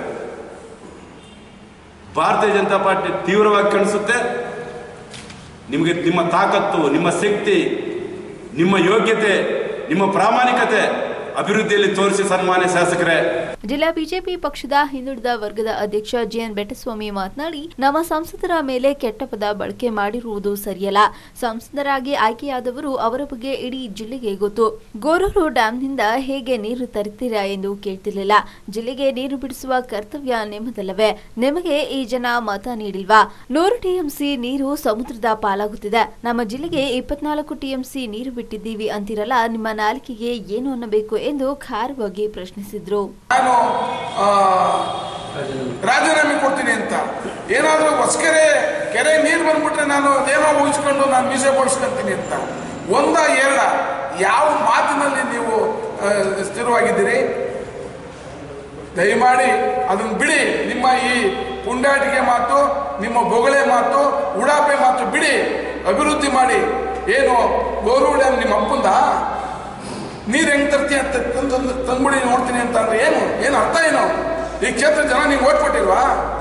ಭಾರತೀಯ ಜನತಾ ಪಾರ್ಟಿ ತೀವ್ರವಾಗಿ ಕಾಣಿಸುತ್ತೆ ನಿಮಗೆ ನಿಮ್ಮ ತಾಕತ್ತು ನಿಮ್ಮ ಶಕ್ತಿ ನಿಮ್ಮ ಯೋಗ್ಯತೆ ನಿಮ್ಮ ಪ್ರಾಮಾಣಿಕತೆ ಅಭಿವೃದ್ಧಿಯಲ್ಲಿ ತೋರಿಸಿ ಸನ್ಮಾನ್ಯ ಶಾಸಕರೇ ಜಿಲ್ಲಾ ಬಿಜೆಪಿ ಪಕ್ಷದ ಹಿಂದುಳಿದ ವರ್ಗದ ಅಧ್ಯಕ್ಷ ಜಿಎನ್ ಬೆಟ್ಟಸ್ವಾಮಿ ಮಾತನಾಡಿ ನಮ್ಮ ಸಂಸದರ ಮೇಲೆ ಕೆಟ್ಟ ಪದ ಬಳಕೆ ಮಾಡಿರುವುದು ಸರಿಯಲ್ಲ ಸಂಸದರಾಗಿ ಆಯ್ಕೆಯಾದವರು ಅವರ ಬಗ್ಗೆ ಇಡೀ ಜಿಲ್ಲೆಗೆ ಗೊತ್ತು ಗೋರೂರು ಡ್ಯಾಂನಿಂದ ಹೇಗೆ ನೀರು ತರುತ್ತೀರಾ ಎಂದು ಕೇಳ್ತಿರ್ಲಿಲ್ಲ ಜಿಲ್ಲೆಗೆ ನೀರು ಬಿಡಿಸುವ ಕರ್ತವ್ಯ ನಿಮ್ಮದಲ್ಲವೇ ನಿಮಗೆ ಈ ಜನ ಮತ ನೀಡಿಲ್ವಾ ನೂರು ಟಿಎಂಸಿ ನೀರು ಸಮುದ್ರದ ಪಾಲಾಗುತ್ತಿದೆ ನಮ್ಮ ಜಿಲ್ಲೆಗೆ ಇಪ್ಪತ್ನಾಲ್ಕು ಟಿಎಂಸಿ ನೀರು ಬಿಟ್ಟಿದ್ದೀವಿ ಅಂತಿರಲ್ಲ ನಿಮ್ಮ ನಾಲಿಕೆಗೆ ಏನು ಅನ್ನಬೇಕು ಎಂದು ಖಾರವಾಗಿ ಪ್ರಶ್ನಿಸಿದ್ರು ನಾನು ಆ, ರಾಜೀನಾಮೆ ಕೊಡ್ತೀನಿ ಅಂತ ಏನಾದರೂ ಹೊಸಕೆರೆ ಕೆರೆ ನೀರು ಬಂದ್ಬಿಟ್ರೆ ನಾನು ನೇಮ ಉಳಿಸ್ಕೊಂಡು ನಾನು ಮೀಸೆ ಬೋಳಿಸ್ಕೊಂತೀನಿ ಅಂತ ಒಂದ ಎರಡ ಯಾವ ಮಾತಿನಲ್ಲಿ ನೀವು ಆ, ಸ್ಥಿರವಾಗಿದ್ದೀರಿ ದಯಮಾಡಿ ಅದನ್ನು ಬಿಡಿ ನಿಮ್ಮ ಈ ಪುಂಡಾಟಿಕೆ ಮಾತು ನಿಮ್ಮ ಬೊಗಳೆ ಮಾತು ಉಡಾಪೆ ಮಾತು ಬಿಡಿ ಅಭಿವೃದ್ಧಿ ಮಾಡಿ ಏನು ಗೋರು ಡ್ಯಾಮ್ ನಿಮ್ಮ ಅಪ್ಪಂದ ನೀರು ಹೆಂಗ್ ತರ್ತೀಯ ಅಂತ ತಂದು ತಂದ್ಬಿಡಿ ನೋಡ್ತೀನಿ ಅಂತ ಅಂದ್ರೆ ಏನು ಏನು ಅರ್ಥ ಏನು ಈ ಕ್ಷೇತ್ರ ಜನ ನೀವು ಓಟ್ ಕೊಟ್ಟಿಲ್ವಾ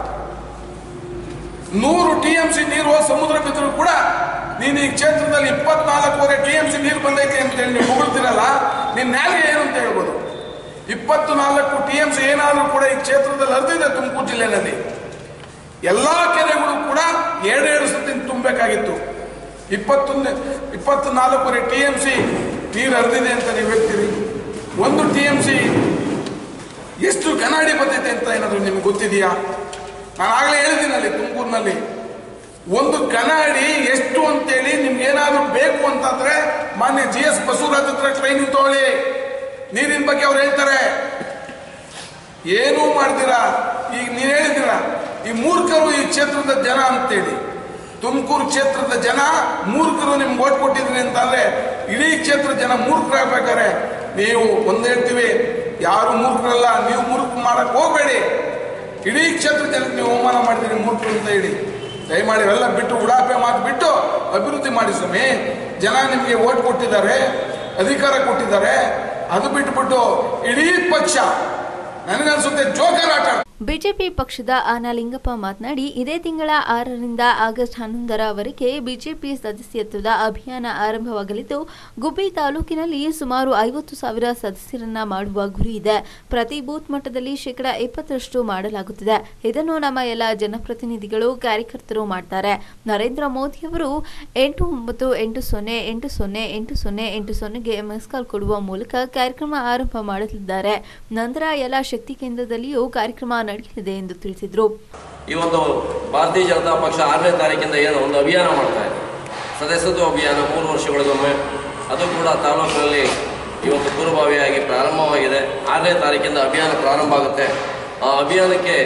ನೂರು ಟಿ ಎಂ ಸಿ ನೀರು ಸಮುದ್ರ ಬಿದ್ದರೂ ಕೂಡ ನೀನು ಈ ಕ್ಷೇತ್ರದಲ್ಲಿ ಇಪ್ಪತ್ನಾಲ್ಕೂವರೆ ಟಿ ಎಂ ಸಿ ನೀರು ಬಂದೈತೆ ಅಂತ ಹೇಳಿ ನೀವು ಹೊಗಳ್ತೀರಲ್ಲ ನಿನ್ನ ನ್ಯಾಯ ಏನು ಅಂತ ಹೇಳ್ಬೋದು ಇಪ್ಪತ್ತು ನಾಲ್ಕು ಟಿ ಎಂ ಸಿ ಏನಾದರೂ ಕೂಡ ಈ ಕ್ಷೇತ್ರದಲ್ಲಿ ಹರಿದಿದೆ ತುಮಕೂರು ಜಿಲ್ಲೆಯಲ್ಲಿ ಎಲ್ಲ ಕೆರೆಗಳು ಕೂಡ ಎರಡೆರಡು ಸತಿ ತುಂಬಬೇಕಾಗಿತ್ತು ಇಪ್ಪತ್ತೊಂದು ಇಪ್ಪತ್ತು ನಾಲ್ಕೂವರೆ ಟಿ ಎಂ ಸಿ ನೀರು ಹರಿದಿದೆ ಅಂತ ನೀವು ಹೇಳ್ತೀರಿ ಒಂದು ಟಿ ಎಂ ಸಿ ಎಷ್ಟು ಕನ್ನಡಿ ಬಂದಿದೆ ಅಂತ ಏನಾದರೂ ನಿಮ್ಗೆ ಗೊತ್ತಿದೆಯಾ ನಾನು ಆಗಲೇ ಹೇಳಿದ್ದೀನಲ್ಲಿ ತುಮಕೂರಿನಲ್ಲಿ ಒಂದು ಕನ್ನಡಿ ಎಷ್ಟು ಅಂತೇಳಿ ನಿಮ್ಗೆ ಏನಾದರೂ ಬೇಕು ಅಂತಂದ್ರೆ ಮಾನ್ಯ ಜಿ ಎಸ್ ಬಸವರಾಜ್ ಹತ್ರ ಟ್ರೈನಿಂಗ್ ತಗೊಳ್ಳಿ ನೀರಿನ ಬಗ್ಗೆ ಅವ್ರು ಹೇಳ್ತಾರೆ ಏನೂ ಮಾಡ್ತೀರಾ ಈಗ ನೀವು ಹೇಳಿದ್ದೀರಾ ಈ ಮೂರ್ಖರು ಈ ಕ್ಷೇತ್ರದ ಜನ ಅಂತೇಳಿ ತುಮಕೂರು ಕ್ಷೇತ್ರದ ಜನ ಮೂರ್ಖರು ನಿಮ್ಗೆ ಓಟ್ ಕೊಟ್ಟಿದ್ರಿ ಅಂತಂದ್ರೆ ಇಡೀ ಕ್ಷೇತ್ರದ ಜನ ಮೂರ್ಖರಾಗ್ಬೇಕಾದ್ರೆ ನೀವು ಒಂದ್ ಹೇಳ್ತೀವಿ ಯಾರು ಮೂರ್ಖರಲ್ಲ ನೀವು ಮೂರ್ಖ ಮಾಡಕ್ ಹೋಗ್ಬೇಡಿ ಇಡೀ ಕ್ಷೇತ್ರ ಜನಕ್ಕೆ ನೀವು ಅವಮಾನ ಮಾಡಿದ್ದೀರಿ ಮೂರ್ಖರು ಅಂತ ಹೇಳಿ ದಯಮಾಡಿ ಇವೆಲ್ಲ ಬಿಟ್ಟು ಉಡಾಪೆ ಮಾತು ಬಿಟ್ಟು ಅಭಿವೃದ್ಧಿ ಮಾಡಿ ಸ್ವಾಮಿ ಜನ ನಿಮಗೆ ಓಟ್ ಕೊಟ್ಟಿದ್ದಾರೆ ಅಧಿಕಾರ ಕೊಟ್ಟಿದ್ದಾರೆ ಅದು ಬಿಟ್ಬಿಟ್ಟು ಇಡೀ ಪಕ್ಷ ನನಗನ್ಸುತ್ತೆ ಜೋಕರ್ ಆಟ ಆಡ್ತಾರೆ. ಬಿಜೆಪಿ ಪಕ್ಷದ ಆನಲಿಂಗಪ್ಪ ಮಾತನಾಡಿ ಇದೇ ತಿಂಗಳ ಆರರಿಂದ ಆಗಸ್ಟ್ ಹನ್ನೊಂದರವರೆಗೆ ಬಿಜೆಪಿ ಸದಸ್ಯತ್ವದ ಅಭಿಯಾನ ಆರಂಭವಾಗಲಿದ್ದು ಗುಬ್ಬಿ ತಾಲೂಕಿನಲ್ಲಿ ಸುಮಾರು ಐವತ್ತು ಸಾವಿರ ಸದಸ್ಯರನ್ನ ಮಾಡುವ ಗುರಿ ಇದೆ ಪ್ರತಿ ಬೂತ್ ಮಟ್ಟದಲ್ಲಿ ಶೇಕಡ ಇಪ್ಪತ್ತರಷ್ಟು ಮಾಡಲಾಗುತ್ತಿದೆ ಇದನ್ನು ನಮ್ಮ ಎಲ್ಲ ಜನಪ್ರತಿನಿಧಿಗಳು ಕಾರ್ಯಕರ್ತರು ಮಾಡ್ತಾರೆ ನರೇಂದ್ರ ಮೋದಿಯವರು ಎಂಟು ಒಂಬತ್ತು ಎಂಟು ಸೊನ್ನೆ ಎಂಟು ಸೊನ್ನೆ ಎಂಟು ಸೊನ್ನೆ ಎಂಟು ಸೊನ್ನೆಗೆ ಮಿಸ್ ಕಾಲ್ ಕೊಡುವ ಮೂಲಕ ಕಾರ್ಯಕ್ರಮ ಆರಂಭ ಮಾಡಲಿದ್ದಾರೆ ನಂತರ ಎಲ್ಲ ಶಕ್ತಿ ಕೇಂದ್ರದಲ್ಲಿಯೂ ಕಾರ್ಯಕ್ರಮ ನಡೆಯಲಿದೆ ಎಂದು ತಿಳಿಸಿದರು ಈ ಒಂದು ಭಾರತೀಯ ಜನತಾ ಪಕ್ಷ ಆರನೇ ತಾರೀಕಿಂದ ಏನು ಒಂದು ಅಭಿಯಾನ ಮಾಡ್ತಾ ಇದೆ ಸದಸ್ಯತ್ವ ಅಭಿಯಾನ ಮೂರು ವರ್ಷಗಳಿಗೊಮ್ಮೆ ಅದು ಕೂಡ ತಾಲೂಕಿನಲ್ಲಿ ಇವತ್ತು ಪೂರ್ವಭಾವಿಯಾಗಿ ಪ್ರಾರಂಭವಾಗಿದೆ ಆರನೇ ತಾರೀಕಿಂದ ಅಭಿಯಾನ ಪ್ರಾರಂಭ ಆಗುತ್ತೆ ಆ ಅಭಿಯಾನಕ್ಕೆ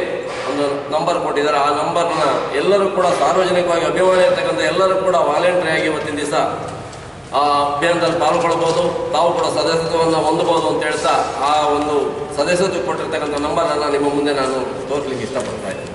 ಒಂದು ನಂಬರ್ ಕೊಟ್ಟಿದ್ದಾರೆ ಆ ನಂಬರ್ನ ಎಲ್ಲರೂ ಕೂಡ ಸಾರ್ವಜನಿಕವಾಗಿ ಅಭಿಮಾನಿ ಇರ್ತಕ್ಕಂಥ ಎಲ್ಲರೂ ಕೂಡ ವಾಲಂಟ್ರಿ ಆಗಿ ಇವತ್ತಿನ ದಿವಸ ಆ ಅಭಿಯಾನದಲ್ಲಿ ಪಾಲ್ಗೊಳ್ಬೋದು ತಾವು ಕೂಡ ಸದಸ್ಯತ್ವವನ್ನು ಹೊಂದಬಹುದು ಅಂತ ಹೇಳ್ತಾ ಆ ಒಂದು ಸದಸ್ಯತ್ವ ಕೊಟ್ಟಿರ್ತಕ್ಕಂಥ ನಂಬರನ್ನು ನಿಮ್ಮ ಮುಂದೆ ನಾನು ತೋರಿಸ್ಲಿಕ್ಕೆ ಇಷ್ಟಪಡ್ತಾ ಇದ್ದೀನಿ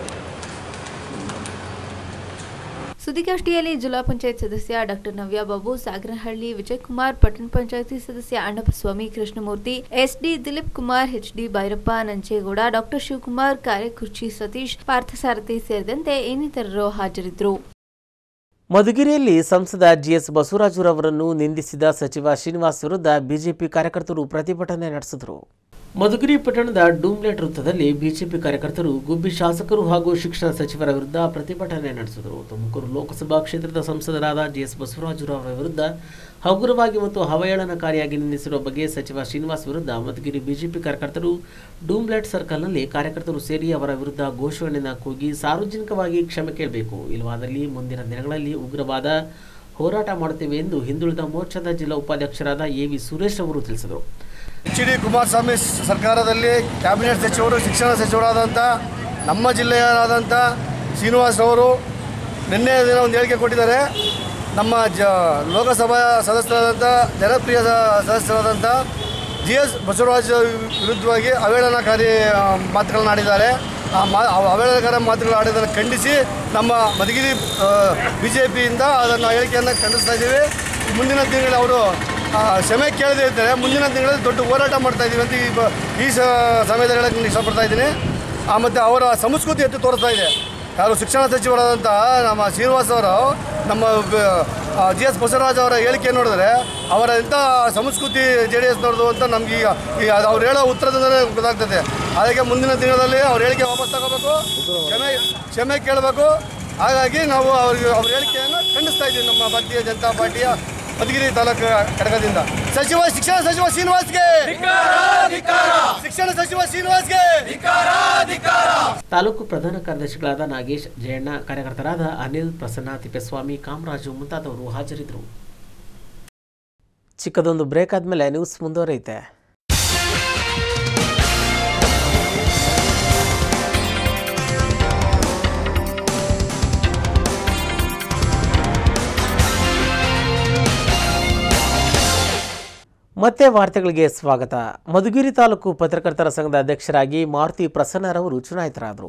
ಸುದ್ದಿಗೋಷ್ಠಿಯಲ್ಲಿ ಜಿಲ್ಲಾ ಪಂಚಾಯತ್ ಸದಸ್ಯ ಡಾಕ್ಟರ್ ನವ್ಯ ಬಾಬು ಸಾಗರಹಳ್ಳಿ ವಿಜಯಕುಮಾರ್ ಪಟ್ಟಣ ಪಂಚಾಯತಿ ಸದಸ್ಯ Annappaswamy Krishnamurthy SD Dilip Kumar HD Byrappa Nanjegowda doctor Shivakumar Karyakurchi Satish Parthasarathy ಸೇರಿದಂತೆ ಇನ್ನಿತರರು ಹಾಜರಿದ್ದರು ಮಧುಗಿರಿಯಲ್ಲಿ ಸಂಸದ ಜಿಎಸ್ ಬಸವರಾಜುರವರನ್ನು ನಿಂದಿಸಿದ ಸಚಿವ ಶ್ರೀನಿವಾಸ್ ವಿರುದ್ಧ ಬಿಜೆಪಿ ಕಾರ್ಯಕರ್ತರು ಪ್ರತಿಭಟನೆ ನಡೆಸಿದರು ಮಧುಗಿರಿ ಪಟ್ಟಣದ ಡೂಮ್ಲೆಟ್ ವೃತ್ತದಲ್ಲಿ ಬಿಜೆಪಿ ಕಾರ್ಯಕರ್ತರು ಗುಬ್ಬಿ ಶಾಸಕರು ಹಾಗೂ ಶಿಕ್ಷಣ ಸಚಿವರ ವಿರುದ್ಧ ಪ್ರತಿಭಟನೆ ನಡೆಸಿದರು ತುಮಕೂರು ಲೋಕಸಭಾ ಕ್ಷೇತ್ರದ ಸಂಸದರಾದ ಜಿಎಸ್ ಬಸವರಾಜುರವರ ವಿರುದ್ಧ ಹಗುರವಾಗಿ ಮತ್ತು ಅವಹೇಳನಕಾರಿಯಾಗಿ ನಿಂದಿಸಿರುವ ಬಗ್ಗೆ ಸಚಿವ ಶ್ರೀನಿವಾಸ್ ವಿರುದ್ಧ ಮಧುಗಿರಿ ಬಿಜೆಪಿ ಕಾರ್ಯಕರ್ತರು ಡೂಮ್ಲೆಟ್ ಸರ್ಕಲ್ನಲ್ಲಿ ಕಾರ್ಯಕರ್ತರು ಸೇರಿ ಅವರ ವಿರುದ್ಧ ಘೋಷಣೆಯನ್ನು ಕೂಗಿ ಸಾರ್ವಜನಿಕವಾಗಿ ಕ್ಷಮೆ ಕೇಳಬೇಕು ಇಲ್ಲವಾದಲ್ಲಿ ಮುಂದಿನ ದಿನಗಳಲ್ಲಿ ಉಗ್ರವಾದ ಹೋರಾಟ ಮಾಡುತ್ತೇವೆ ಎಂದು ಹಿಂದುಳಿದ ಮೋರ್ಚಾದ ಜಿಲ್ಲಾ ಉಪಾಧ್ಯಕ್ಷರಾದ ಎ ವಿ ಸುರೇಶ್ ಅವರು ತಿಳಿಸಿದರು ಎಚ್ ಡಿ ಕುಮಾರಸ್ವಾಮಿ ಸರ್ಕಾರದಲ್ಲಿ ಕ್ಯಾಬಿನೆಟ್ ಸಚಿವರು ಶಿಕ್ಷಣ ಸಚಿವರಾದಂಥ ನಮ್ಮ ಜಿಲ್ಲೆಯರಾದಂಥ ಶ್ರೀನಿವಾಸರವರು ನಿನ್ನೆ ದಿನ ಒಂದು ಹೇಳಿಕೆ ಕೊಟ್ಟಿದ್ದಾರೆ ನಮ್ಮ ಜ ಲೋಕಸಭಾ ಸದಸ್ಯರಾದಂಥ ಜನಪ್ರಿಯ ಸ- ಸದಸ್ಯರಾದಂಥ ಜಿ ಎಸ್ ಬಸವರಾಜ್ ವಿರುದ್ಧವಾಗಿ ಅವಹೇಳನಕಾರಿ ಆ, ಮಾತುಗಳನ್ನ ಆಡಿದ್ದಾರೆ ಆ ಮಾ ಆ ಅವಹೇಳನಕಾರಿ ಮಾತುಗಳು ಆಡಿದ್ದನ್ನು ಖಂಡಿಸಿ ನಮ್ಮ ಮಧುಗಿರಿ ಬಿ ಜೆ ಪಿಯಿಂದ ಅದನ್ನು ಹೇಳಿಕೆಯನ್ನು ಖಂಡಿಸ್ತಾ ಇದ್ದೀವಿ ಮುಂದಿನ ತಿಂಗಳಲ್ಲಿ ಅವರು ಆ, ಕ್ಷಮೆ ಕೇಳದೇ ಇರ್ತಾರೆ ಮುಂದಿನ ತಿಂಗಳಲ್ಲಿ ದೊಡ್ಡ ಹೋರಾಟ ಮಾಡ್ತಾ ಇದ್ದೀವಿ ಅಂತ ಈ ಬ- ಈ ಸ ಸಮಯದಲ್ಲಿ ಹೇಳಕ್ಕೆ ನಾನು ಇಷ್ಟಪಡ್ತಾ ಇದ್ದೀನಿ ಆ, ಮತ್ತು ಅವರ ಸಂಸ್ಕೃತಿ ಎತ್ತು ತೋರಿಸ್ತಾ ಇದೆ ಯಾರು ಶಿಕ್ಷಣ ಸಚಿವರಾದಂಥ ನಮ್ಮ ಶ್ರೀನಿವಾಸ್ ಅವರು ನಮ್ಮ ಜಿ ಎಸ್ ಬಸವರಾಜ್ ಅವರ ಹೇಳಿಕೆ ನೋಡಿದ್ರೆ ಅವರ ಎಂಥ ಸಂಸ್ಕೃತಿ ಜೆ ಡಿ ಎಸ್ನವ್ರದ್ದು ಅಂತ ನಮ್ಗೆ ಈಗ ಈಗ ಅದು ಅವ್ರು ಹೇಳೋ ಉತ್ತರದಿಂದಲೇ ಗೊತ್ತಾಗ್ತದೆ ಅದಕ್ಕೆ ಮುಂದಿನ ದಿನದಲ್ಲಿ ಅವ್ರ ಹೇಳಿಕೆ ವಾಪಸ್ ತಗೋಬೇಕು ಕ್ಷಮೆ ಕ್ಷಮೆ ಕೇಳಬೇಕು ಹಾಗಾಗಿ ನಾವು ಅವ್ರಿಗೆ ಅವ್ರ ಹೇಳಿಕೆಯನ್ನು ಖಂಡಿಸ್ತಾ ಇದ್ದೀವಿ ನಮ್ಮ ಭಾರತೀಯ ಜನತಾ ಪಾರ್ಟಿಯ ಮಧುಗಿರಿ ತಾಲೂಕು ಘಟಕದಿಂದ ಸಚಿವ ಶಿಕ್ಷಣ ಸಚಿವ ಶ್ರೀನಿವಾಸ್ಗೆ ಶಿಕ್ಷಣ ಸಚಿವ ಶ್ರೀನಿವಾಸ್ಗೆ ತಾಲೂಕು ಪ್ರಧಾನ ಕಾರ್ಯದರ್ಶಿಗಳಾದ ನಾಗೇಶ್ ಜಯಣ್ಣ ಕಾರ್ಯಕರ್ತರಾದ ಅನಿಲ್ ಪ್ರಸನ್ನ ತಿಪ್ಪೇಸ್ವಾಮಿ ಕಾಮರಾಜು ಮುಂತಾದವರು ಹಾಜರಿದ್ದರು ಚಿಕ್ಕದೊಂದು ಬ್ರೇಕ್ ಆದಮೇಲೆ ನ್ಯೂಸ್ ಮುಂದುವರಿಯುತ್ತೆ ಮತ್ತೆ ವಾರ್ತೆಗಳಿಗೆ ಸ್ವಾಗತ ಮಧುಗಿರಿ ತಾಲೂಕು ಪತ್ರಕರ್ತರ ಸಂಘದ ಅಧ್ಯಕ್ಷರಾಗಿ ಮಾರುತಿ ಪ್ರಸನ್ನರವರು ಚುನಾಯಿತರಾದರು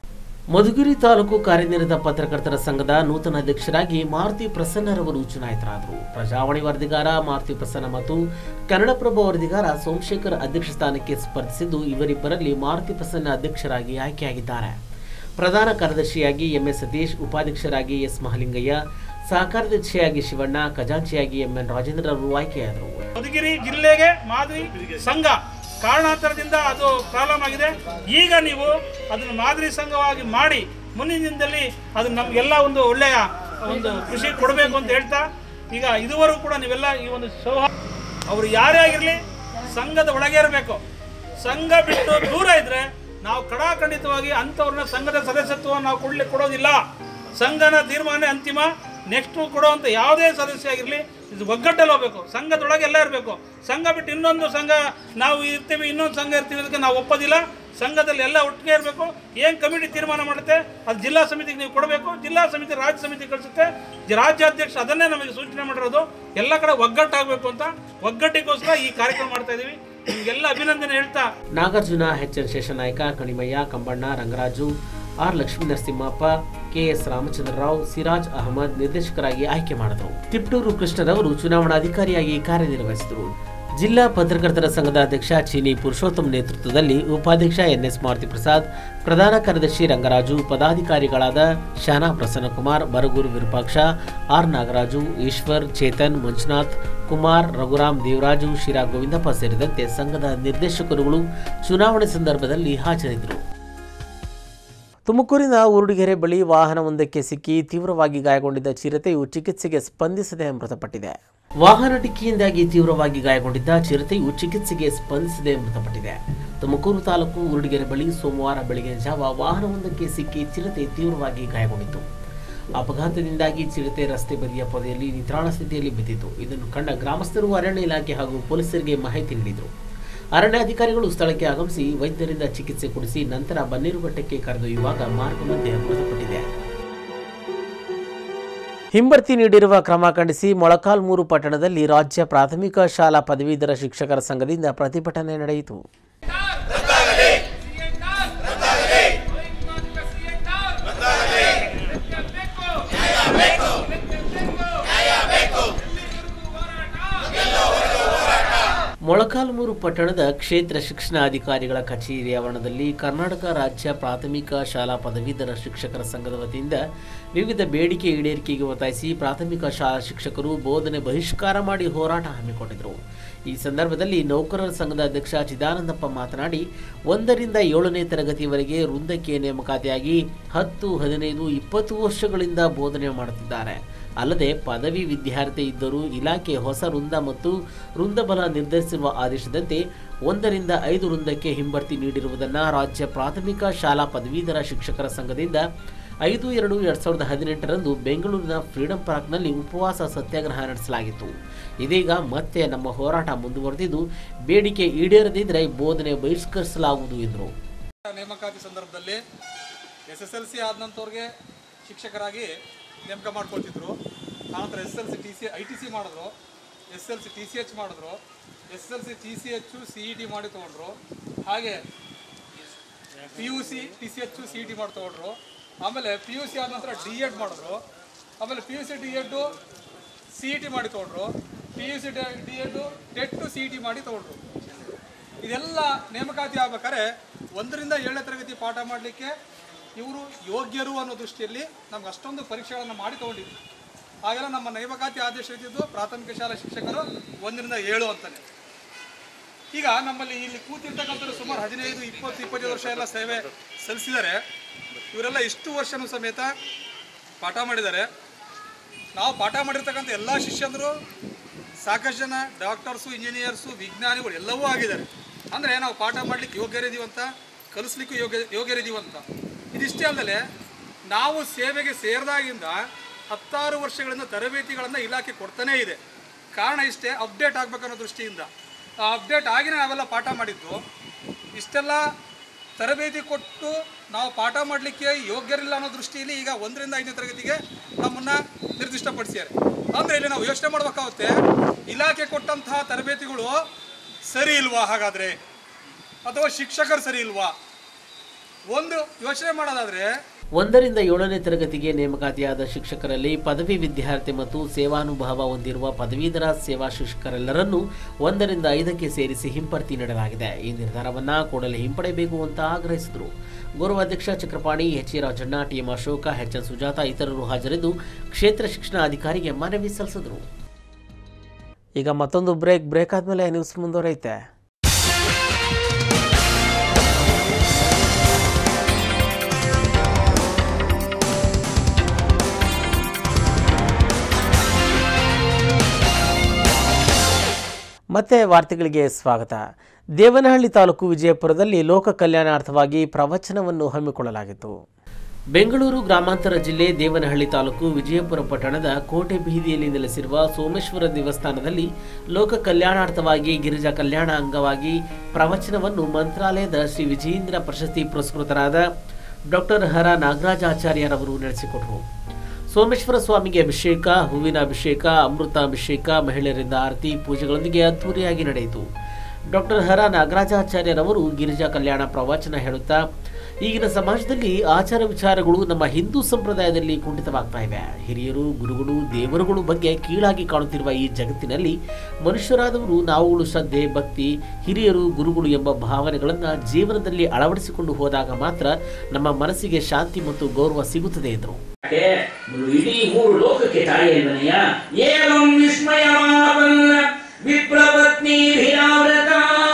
ಮಧುಗಿರಿ ತಾಲೂಕು ಕಾರ್ಯನಿರತ ಪತ್ರಕರ್ತರ ಸಂಘದ ನೂತನ ಅಧ್ಯಕ್ಷರಾಗಿ ಮಾರುತಿ ಪ್ರಸನ್ನರವರು ಚುನಾಯಿತರಾದರು ಪ್ರಜಾವಾಣಿ ವರದಿಗಾರ ಮಾರುತಿ ಪ್ರಸನ್ನ ಮತ್ತು ಕನ್ನಡಪ್ರಭ ವರದಿಗಾರ ಸೋಮಶೇಖರ್ ಅಧ್ಯಕ್ಷ ಸ್ಥಾನಕ್ಕೆ ಸ್ಪರ್ಧಿಸಿದ್ದು ಇವರಿಬ್ಬರಲ್ಲಿ ಮಾರುತಿ ಪ್ರಸನ್ನ ಅಧ್ಯಕ್ಷರಾಗಿ ಆಯ್ಕೆಯಾಗಿದ್ದಾರೆ ಪ್ರಧಾನ ಕಾರ್ಯದರ್ಶಿಯಾಗಿ ಎಂಎಸ್ ಸತೀಶ್ ಉಪಾಧ್ಯಕ್ಷರಾಗಿ ಎಸ್ ಮಹಲಿಂಗಯ್ಯ ಸಹಕಾರ್ಯದರ್ಶಿಯಾಗಿ ಶಿವಣ್ಣ ಖಜಾಂಚಿಯಾಗಿ ಎಂಎನ್ ರಾಜೇಂದ್ರರವರು ಆಯ್ಕೆಯಾದರು ಮಧುಗಿರಿ ಜಿಲ್ಲೆಗೆ ಮಾದರಿ ಸಂಘ ಕಾರಣಾಂತರದಿಂದ ಅದು ಪ್ರಾಬ್ಲಮ್ ಆಗಿದೆ ಈಗ ನೀವು ಅದನ್ನು ಮಾದರಿ ಸಂಘವಾಗಿ ಮಾಡಿ ಮುಂದಿನ ದಿನದಲ್ಲಿ ಅದು ನಮಗೆಲ್ಲ ಒಂದು ಒಳ್ಳೆಯ ಒಂದು ಖುಷಿ ಕೊಡಬೇಕು ಅಂತ ಹೇಳ್ತಾ ಈಗ ಇದುವರೆಗೂ ಕೂಡ ನೀವೆಲ್ಲ ಈ ಒಂದು ಸೌಹಾರ್ದ ಅವರು ಯಾರೇ ಆಗಿರಲಿ ಸಂಘದ ಒಳಗೆ ಇರಬೇಕು ಸಂಘ ಬಿಟ್ಟು ದೂರ ಇದ್ರೆ ನಾವು ಕಡಾಖಂಡಿತವಾಗಿ ಅಂಥವ್ರನ್ನ ಸಂಘದ ಸದಸ್ಯತ್ವ ನಾವು ಕೊಡ್ಲಿಕ್ಕೆ ಕೊಡೋದಿಲ್ಲ ಸಂಘನ ತೀರ್ಮಾನ ಅಂತಿಮ ನೆಕ್ಸ್ಟ್ ಕೊಡುವಂಥ ಯಾವುದೇ ಸದಸ್ಯ ಆಗಿರಲಿ ಇದು ಒಗ್ಗಟ್ಟಲ್ಲಿ ಹೋಗ್ಬೇಕು ಸಂಘದೊಳಗೆ ಎಲ್ಲ ಇರಬೇಕು ಸಂಘ ಬಿಟ್ಟು ಇನ್ನೊಂದು ಸಂಘ ನಾವು ಇರ್ತೀವಿ ಇನ್ನೊಂದು ಸಂಘ ಇರ್ತೀವಿ ಅದಕ್ಕೆ ನಾವು ಒಪ್ಪೋದಿಲ್ಲ ಸಂಘದಲ್ಲಿ ಎಲ್ಲ ಒಟ್ಟಿಗೆ ಇರಬೇಕು ಏನು ಕಮಿಟಿ ತೀರ್ಮಾನ ಮಾಡುತ್ತೆ ಅದು ಜಿಲ್ಲಾ ಸಮಿತಿಗೆ ನೀವು ಕೊಡಬೇಕು ಜಿಲ್ಲಾ ಸಮಿತಿ ರಾಜ್ಯ ಸಮಿತಿ ಕಳಿಸುತ್ತೆ ಜ- ರಾಜ್ಯಾಧ್ಯಕ್ಷ ಅದನ್ನೇ ನಮಗೆ ಸೂಚನೆ ಮಾಡಿರೋದು ಎಲ್ಲ ಕಡೆ ಒಗ್ಗಟ್ಟಾಗಬೇಕು ಅಂತ ಒಗ್ಗಟ್ಟಿಗೋಸ್ಕರ ಈ ಕಾರ್ಯಕ್ರಮ ಮಾಡ್ತಾ ಇದ್ದೀವಿ ನಿಮಗೆಲ್ಲ ಅಭಿನಂದನೆ ಹೇಳ್ತಾ Nagarjuna H N Sheshanayaka Kanimaiah Kambanna Rangaraju R Lakshmi Narasimhappa KS Ramachandrarao Siraj Ahmed ನಿರ್ದೇಶಕರಾಗಿ ಆಯ್ಕೆ ಮಾಡಿದರು ತಿಪ್ಟೂರು ಕೃಷ್ಣರವರು ಚುನಾವಣಾಧಿಕಾರಿಯಾಗಿ ಕಾರ್ಯನಿರ್ವಹಿಸಿದರು ಜಿಲ್ಲಾ ಪತ್ರಕರ್ತರ ಸಂಘದ ಅಧ್ಯಕ್ಷ ಚೀನಿ ಪುರುಷೋತ್ತಮ್ ನೇತೃತ್ವದಲ್ಲಿ ಉಪಾಧ್ಯಕ್ಷ ಎನ್ಎಸ್ ಮಾರುತಿ ಪ್ರಸಾದ್ ಪ್ರಧಾನ ಕಾರ್ಯದರ್ಶಿ ರಂಗರಾಜು ಪದಾಧಿಕಾರಿಗಳಾದ ಶಾನಾ ಪ್ರಸನ್ನಕುಮಾರ್ ಬರಗೂರು ವಿರೂಪಾಕ್ಷ ಆರ್ ನಾಗರಾಜು ಈಶ್ವರ್ ಚೇತನ್ ಮಂಜುನಾಥ್ ಕುಮಾರ್ ರಘುರಾಮ್ ದೇವರಾಜು ಶಿರಾ ಗೋವಿಂದಪ್ಪ ಸೇರಿದಂತೆ ಸಂಘದ ನಿರ್ದೇಶಕರುಗಳು ಚುನಾವಣೆ ಸಂದರ್ಭದಲ್ಲಿ ಹಾಜರಿದ್ದರು ತುಮಕೂರಿನ ಊರುಡಿಗೆರೆ ಬಳಿ ವಾಹನವೊಂದಕ್ಕೆ ಸಿಕ್ಕಿ ತೀವ್ರವಾಗಿ ಗಾಯಗೊಂಡಿದ್ದ ಚಿರತೆಯು ಚಿಕಿತ್ಸೆಗೆ ಸ್ಪಂದಿಸದೆ ಮೃತಪಟ್ಟಿದೆ ವಾಹನ ಡಿಕ್ಕಿಯಿಂದಾಗಿ ತೀವ್ರವಾಗಿ ಗಾಯಗೊಂಡಿದ್ದ ಚಿರತೆಯು ಚಿಕಿತ್ಸೆಗೆ ಸ್ಪಂದಿಸದೆ ಮೃತಪಟ್ಟಿದೆ ತುಮಕೂರು ತಾಲೂಕು ಊರುಡಿಗೆರೆ ಬಳಿ ಸೋಮವಾರ ಬೆಳಗಿನ ಜಾವ ವಾಹನವೊಂದಕ್ಕೆ ಸಿಕ್ಕಿ ಚಿರತೆ ತೀವ್ರವಾಗಿ ಗಾಯಗೊಂಡಿತು ಅಪಘಾತದಿಂದಾಗಿ ಚಿರತೆ ರಸ್ತೆ ಬದಿಯ ಪೊದೆಯಲ್ಲಿ ನಿತ್ರಾಣ ಸ್ಥಿತಿಯಲ್ಲಿ ಬಿದ್ದಿತು ಇದನ್ನು ಕಂಡ ಗ್ರಾಮಸ್ಥರು ಅರಣ್ಯ ಇಲಾಖೆ ಹಾಗೂ ಪೊಲೀಸರಿಗೆ ಮಾಹಿತಿ ನೀಡಿದರು ಅರಣ್ಯಾಧಿಕಾರಿಗಳು ಸ್ಥಳಕ್ಕೆ ಆಗಮಿಸಿ ವೈದ್ಯರಿಂದ ಚಿಕಿತ್ಸೆ ಕೊಡಿಸಿ ನಂತರ ಬನ್ನೇರುಘಟ್ಟಕ್ಕೆ ಕರೆದೊಯ್ಯುವಾಗ ಮಾರ್ಗ ಮಧ್ಯೆ ಮೃತಪಟ್ಟಿದೆ ಹಿಂಬರ್ತಿ ನೀಡಿರುವ ಕ್ರಮ ಖಂಡಿಸಿ ಮೊಳಕಾಲ್ಮೂರು ಪಟ್ಟಣದಲ್ಲಿ ರಾಜ್ಯ ಪ್ರಾಥಮಿಕ ಶಾಲಾ ಪದವೀಧರ ಶಿಕ್ಷಕರ ಸಂಘದಿಂದ ಪ್ರತಿಭಟನೆ ನಡೆಯಿತು ಮೊಳಕಾಲ್ಮೂರು ಪಟ್ಟಣದ ಕ್ಷೇತ್ರ ಶಿಕ್ಷಣಾಧಿಕಾರಿಗಳ ಕಚೇರಿ ಆವರಣದಲ್ಲಿ ಕರ್ನಾಟಕ ರಾಜ್ಯ ಪ್ರಾಥಮಿಕ ಶಾಲಾ ಪದವೀಧರ ಶಿಕ್ಷಕರ ಸಂಘದ ವತಿಯಿಂದ ವಿವಿಧ ಬೇಡಿಕೆ ಈಡೇರಿಕೆಗೆ ಒತ್ತಾಯಿಸಿ ಪ್ರಾಥಮಿಕ ಶಾಲಾ ಶಿಕ್ಷಕರು ಬೋಧನೆ ಬಹಿಷ್ಕಾರ ಮಾಡಿ ಹೋರಾಟ ಹಮ್ಮಿಕೊಂಡಿದ್ದರು ಈ ಸಂದರ್ಭದಲ್ಲಿ ನೌಕರರ ಸಂಘದ ಅಧ್ಯಕ್ಷ ಚಿದಾನಂದಪ್ಪ ಮಾತನಾಡಿ ಒಂದರಿಂದ ಏಳನೇ ತರಗತಿಯವರೆಗೆ ವೃಂದಕ್ಕೆ ನೇಮಕಾತಿಯಾಗಿ ಹತ್ತು ಹದಿನೈದು ಇಪ್ಪತ್ತು ವರ್ಷಗಳಿಂದ ಬೋಧನೆ ಮಾಡುತ್ತಿದ್ದಾರೆ ಅಲ್ಲದೆ ಪದವಿ ವಿದ್ಯಾರ್ಥಿ ಇದ್ದರೂ ಇಲಾಖೆ ಹೊಸ ವೃಂದ ಮತ್ತು ವೃಂದಬಲ ನಿರ್ಧರಿಸಿರುವ ಆದೇಶದಂತೆ ಒಂದರಿಂದ ಐದು ವೃಂದಕ್ಕೆ ಹಿಂಬಡ್ತಿ ನೀಡಿರುವುದನ್ನು ರಾಜ್ಯ ಪ್ರಾಥಮಿಕ ಶಾಲಾ ಪದವೀಧರ ಶಿಕ್ಷಕರ ಸಂಘದಿಂದ ಐದು ಎರಡು ಎರಡು ಸಾವಿರದ ಹದಿನೆಂಟರಂದು ಬೆಂಗಳೂರಿನ ಫ್ರೀಡಂ ಪಾರ್ಕ್ನಲ್ಲಿ ಉಪವಾಸ ಸತ್ಯಾಗ್ರಹ ನಡೆಸಲಾಗಿತ್ತು ಇದೀಗ ಮತ್ತೆ ನಮ್ಮ ಹೋರಾಟ ಮುಂದುವರೆದಿದ್ದು ಬೇಡಿಕೆ ಈಡೇರದಿದ್ದರೆ ಬೋಧನೆ ಬಹಿಷ್ಕರಿಸಲಾಗುವುದು ಎಂದರು ನೇಮಕಾತಿ ಸಂದರ್ಭದಲ್ಲಿ ಎಸ್ ಎಸ್ ಎಲ್ ಸಿ ಆದಂಥವ್ರಿಗೆ ಶಿಕ್ಷಕರಾಗಿ ನೇಮಕ ಮಾಡ್ಕೊಳ್ತಿದ್ರು ಆನಂತರ S L C T C I T C ಮಾಡಿದ್ರು S L C T C H ಮಾಡಿದ್ರು S L C T C H C E T ಮಾಡಿ ತೊಗೊಂಡ್ರು ಹಾಗೆ P U C T C H C E T ಮಾಡಿ ತೊಗೊಂಡ್ರು ಆಮೇಲೆ ಪಿ ಯು ಸಿ ಆದ ನಂತರ ಡಿ ಎಡ್ ಮಾಡಿದ್ರು ಆಮೇಲೆ P U C D Ed C E T ಮಾಡಿ ತೊಗೊಂಡ್ರು P U C D Ed TET C E T ಮಾಡಿ ತೊಗೊಂಡ್ರು ಇದೆಲ್ಲ ನೇಮಕಾತಿ ಆಗ್ಬೇಕಾದ್ರೆ ಒಂದರಿಂದ ಏಳನೇ ತರಗತಿ ಪಾಠ ಮಾಡಲಿಕ್ಕೆ ಇವರು ಯೋಗ್ಯರು ಅನ್ನೋ ದೃಷ್ಟಿಯಲ್ಲಿ ನಮ್ಗೆ ಅಷ್ಟೊಂದು ಪರೀಕ್ಷೆಗಳನ್ನು ಮಾಡಿ ತಗೊಂಡಿದ್ವಿ ಹಾಗೆಲ್ಲ ನಮ್ಮ ನೇಮಕಾತಿ ಆದೇಶ ಇದ್ದಿದ್ದು ಪ್ರಾಥಮಿಕ ಶಾಲಾ ಶಿಕ್ಷಕರು ಒಂದರಿಂದ ಏಳು ಅಂತಾನೆ ಈಗ ನಮ್ಮಲ್ಲಿ ಇಲ್ಲಿ ಕೂತಿರ್ತಕ್ಕಂಥವ್ರು ಸುಮಾರು ಹದಿನೈದು ಇಪ್ಪತ್ತು ಇಪ್ಪತ್ತೈದು ವರ್ಷ ಎಲ್ಲ ಸೇವೆ ಸಲ್ಲಿಸಿದ್ದಾರೆ ಇವರೆಲ್ಲ ಇಷ್ಟು ವರ್ಷನೂ ಸಮೇತ ಪಾಠ ಮಾಡಿದ್ದಾರೆ ನಾವು ಪಾಠ ಮಾಡಿರ್ತಕ್ಕಂಥ ಎಲ್ಲ ಶಿಷ್ಯಂದರು ಸಾಕಷ್ಟು ಜನ ಡಾಕ್ಟರ್ಸು ಇಂಜಿನಿಯರ್ಸು ವಿಜ್ಞಾನಿಗಳು ಎಲ್ಲವೂ ಆಗಿದ್ದಾರೆ ಅಂದರೆ ನಾವು ಪಾಠ ಮಾಡಲಿಕ್ಕೆ ಯೋಗ್ಯರಿದ್ದೀವಂತ ಕಲಿಸ್ಲಿಕ್ಕೂ ಯೋಗ್ಯ ಯೋಗ್ಯರಿದ್ದೀವಂತ ಇದಿಷ್ಟೇ ಅಲ್ಲದೆ ನಾವು ಸೇವೆಗೆ ಸೇರಿದಾಗಿಂದ ಹತ್ತಾರು ವರ್ಷಗಳಿಂದ ತರಬೇತಿಗಳನ್ನು ಇಲಾಖೆ ಕೊಡ್ತಾನೇ ಇದೆ ಕಾರಣ ಇಷ್ಟೇ ಅಪ್ಡೇಟ್ ಆಗ್ಬೇಕನ್ನೋ ದೃಷ್ಟಿಯಿಂದ ಆ ಅಪ್ಡೇಟ್ ಆಗಿನೇ ನಾವೆಲ್ಲ ಪಾಠ ಮಾಡಿದ್ದು ಇಷ್ಟೆಲ್ಲ ತರಬೇತಿ ಕೊಟ್ಟು ನಾವು ಪಾಠ ಮಾಡಲಿಕ್ಕೆ ಯೋಗ್ಯರಿಲ್ಲ ಅನ್ನೋ ದೃಷ್ಟಿಯಲ್ಲಿ ಈಗ ಒಂದರಿಂದ ಐದನೇ ತರಗತಿಗೆ ನಮ್ಮನ್ನು ನಿರ್ದಿಷ್ಟಪಡಿಸಿದ್ದಾರೆ ಅಂದರೆ ಇಲ್ಲಿ ನಾವು ಯೋಚನೆ ಮಾಡಬೇಕಾಗುತ್ತೆ ಇಲಾಖೆ ಕೊಟ್ಟಂತಹ ತರಬೇತಿಗಳು ಸರಿ ಇಲ್ವಾ ಹಾಗಾದರೆ ಅಥವಾ ಶಿಕ್ಷಕರು ಸರಿ ಇಲ್ವಾ ಒಂದು ಯೋಚನೆ ಮಾಡೋದಾದರೆ ಒಂದರಿಂದ ಏಳನೇ ತರಗತಿಗೆ ನೇಮಕಾತಿಯಾದ ಶಿಕ್ಷಕರಲ್ಲಿ ಪದವಿ ವಿದ್ಯಾರ್ಥಿ ಮತ್ತು ಸೇವಾನುಭವ ಹೊಂದಿರುವ ಪದವೀಧರ ಸೇವಾ ಶಿಕ್ಷಕರೆಲ್ಲರನ್ನೂ ಒಂದರಿಂದ ಐದಕ್ಕೆ ಸೇರಿಸಿ ಹಿಂಪರ್ತಿ ನೀಡಲಾಗಿದೆ ಈ ನಿರ್ಧಾರವನ್ನು ಕೂಡಲೇ ಹಿಂಪಡೆಯಬೇಕು ಅಂತ ಆಗ್ರಹಿಸಿದರು ಗೌರವಾಧ್ಯಕ್ಷ Chakrapani H A Rajanna TM Ashoka H N Sujatha ಇತರರು ಹಾಜರಿದ್ದು ಕ್ಷೇತ್ರ ಶಿಕ್ಷಣ ಅಧಿಕಾರಿಗೆ ಮನವಿ ಸಲ್ಲಿಸಿದರು ಈಗ ಮತ್ತೊಂದು ಬ್ರೇಕ್ ಬ್ರೇಕ್ ಆದಮೇಲೆ ನ್ಯೂಸ್ ಮುಂದುವರೈತೆ ಮತ್ತೆ ವಾರ್ತೆಗಳಿಗೆ ಸ್ವಾಗತ ದೇವನಹಳ್ಳಿ ತಾಲೂಕು ವಿಜಯಪುರದಲ್ಲಿ ಲೋಕ ಕಲ್ಯಾಣಾರ್ಥವಾಗಿ ಪ್ರವಚನವನ್ನು ಹಮ್ಮಿಕೊಳ್ಳಲಾಗಿತ್ತು ಬೆಂಗಳೂರು ಗ್ರಾಮಾಂತರ ಜಿಲ್ಲೆ ದೇವನಹಳ್ಳಿ ತಾಲೂಕು ವಿಜಯಪುರ ಪಟ್ಟಣದ ಕೋಟೆ ಬೀದಿಯಲ್ಲಿ ನೆಲೆಸಿರುವ ಸೋಮೇಶ್ವರ ದೇವಸ್ಥಾನದಲ್ಲಿ ಲೋಕ ಕಲ್ಯಾಣಾರ್ಥವಾಗಿ ಗಿರಿಜಾ ಕಲ್ಯಾಣ ಅಂಗವಾಗಿ ಪ್ರವಚನವನ್ನು ಮಂತ್ರಾಲಯದ ಶ್ರೀ ವಿಜಯೇಂದ್ರ ಪ್ರಶಸ್ತಿ ಪುರಸ್ಕೃತರಾದ ಡಾಕ್ಟರ್ ಹರ ನಾಗರಾಜಾಚಾರ್ಯರವರು ನಡೆಸಿಕೊಟ್ಟರು ಸೋಮೇಶ್ವರ ಸ್ವಾಮಿಗೆ ಅಭಿಷೇಕ ಹೂವಿನ ಅಭಿಷೇಕ ಅಮೃತ ಅಭಿಷೇಕ ಮಹಿಳೆಯರಿಂದ ಆರತಿ ಪೂಜೆಗಳೊಂದಿಗೆ ಅದ್ದೂರಿಯಾಗಿ ನಡೆಯಿತು ಡಾಕ್ಟರ್ ಹರ ನಾಗರಾಜಾಚಾರ್ಯರವರು ಗಿರಿಜಾ ಕಲ್ಯಾಣ ಪ್ರವಚನ ಹೇಳುತ್ತಾ ಈಗಿನ ಸಮಾಜದಲ್ಲಿ ಆಚಾರ ವಿಚಾರಗಳು ನಮ್ಮ ಹಿಂದೂ ಸಂಪ್ರದಾಯದಲ್ಲಿ ಕುಂಠಿತವಾಗ್ತಾ ಇವೆ ಹಿರಿಯರು ಗುರುಗಳು ದೇವರುಗಳು ಬಗ್ಗೆ ಕೀಳಾಗಿ ಕಾಣುತ್ತಿರುವ ಈ ಜಗತ್ತಿನಲ್ಲಿ ಮನುಷ್ಯರಾದವರು ನಾವುಗಳು ಶ್ರದ್ಧೆ ಭಕ್ತಿ ಹಿರಿಯರು ಗುರುಗಳು ಎಂಬ ಭಾವನೆಗಳನ್ನು ಜೀವನದಲ್ಲಿ ಅಳವಡಿಸಿಕೊಂಡು ಹೋದಾಗ ಮಾತ್ರ ನಮ್ಮ ಮನಸ್ಸಿಗೆ ಶಾಂತಿ ಮತ್ತು ಗೌರವ ಸಿಗುತ್ತದೆ ಎಂದರು ಇಡೀ ಮೂರು ಲೋಕಕ್ಕೆ ತಾಯಿಯಲ್ಲನೆಯ ಏವಂ ವಿಸ್ಮಯಮಾಪನ್ನ ವಿಪ್ರಪತ್ನೀಭಿರಾವೃತ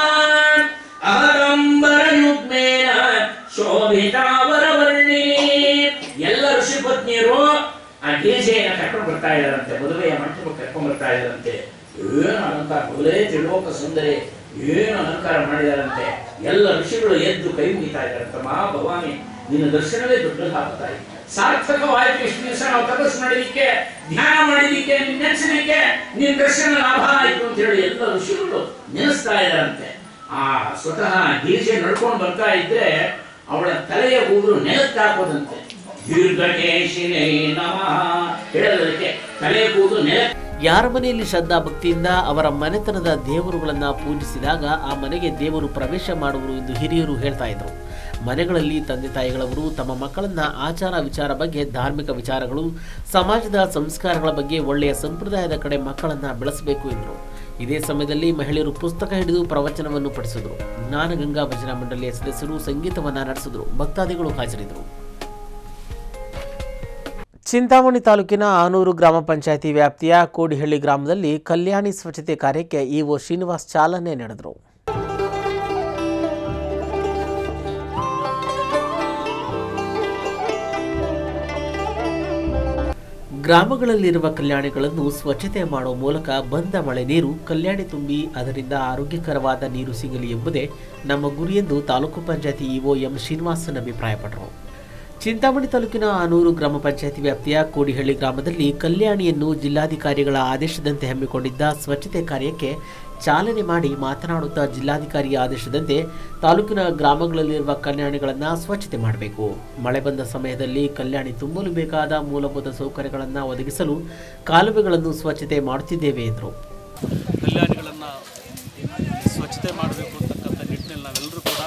ಅಹದಂಬರ ಯುಗ್ಮೇನ ಶೋಭಿತಾವರವರ್ಣಿ ಎಲ್ಲ ಋಷಿ ಪತ್ನಿಯರು ಆ ಗಿರಿಜೆಯನ್ನ ಕರ್ಕೊಂಡು ಬರ್ತಾ ಇದ್ದಾರಂತೆ ಮದುವೆಯ ಮಂಟಪಕ್ಕೆ ಕರ್ಕೊಂಡು ಬರ್ತಾ ಇದ್ದಾರಂತೆ ಏನು ಅಲಂಕಾರ ಮೊದಲೇ ತ್ರಿಲೋಕ ಸುಂದರಿ ಏನು ಅಲಂಕಾರ ಮಾಡಿದಾರಂತೆ ಎಲ್ಲ ಋಷಿಗಳು ಎದ್ದು ಕೈ ಮುಗಿತಾ ಇದ್ದಾರಂತೆ ಮಹಾ ಭವಾನಿ ನಿನ್ನ ದರ್ಶನವೇ ದೊಡ್ಡ ಹಾಕ್ತಾಯಿ ಸಾರ್ಥಕವಾಯ್ತು ಇಷ್ಟು ದಿವಸ ನಾವು ತಪಸ್ಸು ಮಾಡಲಿಕ್ಕೆ ಧ್ಯಾನ ಮಾಡಲಿಕ್ಕೆ ನೆನೆಸಲಿಕ್ಕೆ ನಿನ್ನ ದರ್ಶನ ಲಾಭ ಆಯ್ತು ಅಂತ ಹೇಳಿ ಎಲ್ಲ ಋಷಿಗಳು ನೆನೆಸ್ತಾ ಇದ್ದಾರಂತೆ ಆ ಸ್ವತಃ ಗಿರಿಜೆ ನಡ್ಕೊಂಡು ಬರ್ತಾ ಇದ್ರೆ ಅವಳ ತಲೆಯ ಕೂದಲು ನೆಲಕ್ಕೆ ಹಾಕೋದಂತೆ ದೀರ್ಘಕೇಶಿನೇ ನಮಃ ಹೇಳೋದಕ್ಕೆ ತಲೆಯ ಕೂದಲು ನೆಲ ಯಾರ ಮನೆಯಲ್ಲಿ ಶ್ರದ್ಧಾ ಭಕ್ತಿಯಿಂದ ಅವರ ಮನೆತನದ ದೇವರುಗಳನ್ನ ಪೂಜಿಸಿದಾಗ ಆ ಮನೆಗೆ ದೇವರು ಪ್ರವೇಶ ಮಾಡುವರು ಎಂದು ಹಿರಿಯರು ಹೇಳ್ತಾ ಇದ್ರು ಮನೆಗಳಲ್ಲಿ ತಂದೆ ತಾಯಿಗಳವರು ತಮ್ಮ ಮಕ್ಕಳನ್ನ ಆಚಾರ ವಿಚಾರ ಬಗ್ಗೆ ಧಾರ್ಮಿಕ ವಿಚಾರಗಳು ಸಮಾಜದ ಸಂಸ್ಕಾರಗಳ ಬಗ್ಗೆ ಒಳ್ಳೆಯ ಸಂಪ್ರದಾಯದ ಕಡೆ ಮಕ್ಕಳನ್ನ ಬೆಳೆಸಬೇಕು ಎಂದರು ಇದೇ ಸಮಯದಲ್ಲಿ ಮಹಿಳೆಯರು ಪುಸ್ತಕ ಹಿಡಿದು ಪ್ರವಚನವನ್ನು ಪಡಿಸಿದರು ಜ್ಞಾನಗಂಗಾ ಭಜನಾ ಮಂಡಳಿಯ ಸದಸ್ಯರು ಸಂಗೀತವನ್ನ ನಡೆಸಿದರು ಭಕ್ತಾದಿಗಳು ಹಾಜರಿದ್ದರು ಚಿಂತಾಮಣಿ ತಾಲೂಕಿನ ಆನೂರು ಗ್ರಾಮ ಪಂಚಾಯಿತಿ ವ್ಯಾಪ್ತಿಯ ಕೋಡಿಹಳ್ಳಿ ಗ್ರಾಮದಲ್ಲಿ ಕಲ್ಯಾಣಿ ಸ್ವಚ್ಛತೆ ಕಾರ್ಯಕ್ಕೆ ಇಒ ಶ್ರೀನಿವಾಸ್ ಚಾಲನೆ ನಡೆದರು ಗ್ರಾಮಗಳಲ್ಲಿರುವ ಕಲ್ಯಾಣಿಗಳನ್ನು ಸ್ವಚ್ಛತೆ ಮಾಡುವ ಮೂಲಕ ಬಂದ ಮಳೆ ನೀರು ಕಲ್ಯಾಣಿ ತುಂಬಿ ಅದರಿಂದ ಆರೋಗ್ಯಕರವಾದ ನೀರು ಸಿಗಲಿ ಎಂಬುದೇ ನಮ್ಮ ಗುರಿ ಎಂದು ತಾಲೂಕು ಪಂಚಾಯತಿ ಇಒ ಎಂ ಶ್ರೀನಿವಾಸನ್ ಅಭಿಪ್ರಾಯಪಟ್ಟರು ಚಿಂತಾಮಣಿ ತಾಲೂಕಿನ ಆನೂರು ಗ್ರಾಮ ಪಂಚಾಯತಿ ವ್ಯಾಪ್ತಿಯ ಕೋಡಿಹಳ್ಳಿ ಗ್ರಾಮದಲ್ಲಿ ಕಲ್ಯಾಣಿಯನ್ನು ಜಿಲ್ಲಾಧಿಕಾರಿಗಳ ಆದೇಶದಂತೆ ಹಮ್ಮಿಕೊಂಡಿದ್ದ ಸ್ವಚ್ಛತೆ ಕಾರ್ಯಕ್ಕೆ ಚಾಲನೆ ಮಾಡಿ ಮಾತನಾಡುತ್ತಾ ಜಿಲ್ಲಾಧಿಕಾರಿಯ ಆದೇಶದಂತೆ ತಾಲೂಕಿನ ಗ್ರಾಮಗಳಲ್ಲಿರುವ ಕಲ್ಯಾಣಿಗಳನ್ನು ಸ್ವಚ್ಛತೆ ಮಾಡಬೇಕು ಮಳೆ ಬಂದ ಸಮಯದಲ್ಲಿ ಕಲ್ಯಾಣಿ ತುಂಬಲು ಬೇಕಾದ ಮೂಲಭೂತ ಸೌಕರ್ಯಗಳನ್ನು ಒದಗಿಸಲು ಕಾಲುವೆಗಳನ್ನು ಸ್ವಚ್ಛತೆ ಮಾಡುತ್ತಿದ್ದೇವೆ ಎಂದರು ಕಲ್ಯಾಣಿಗಳನ್ನು ಸ್ವಚ್ಛತೆ ಮಾಡಬೇಕು ಅಂತಕ್ಕಂಥ ನಿಟ್ಟಿನಲ್ಲಿ ನಾವೆಲ್ಲರೂ ಕೂಡ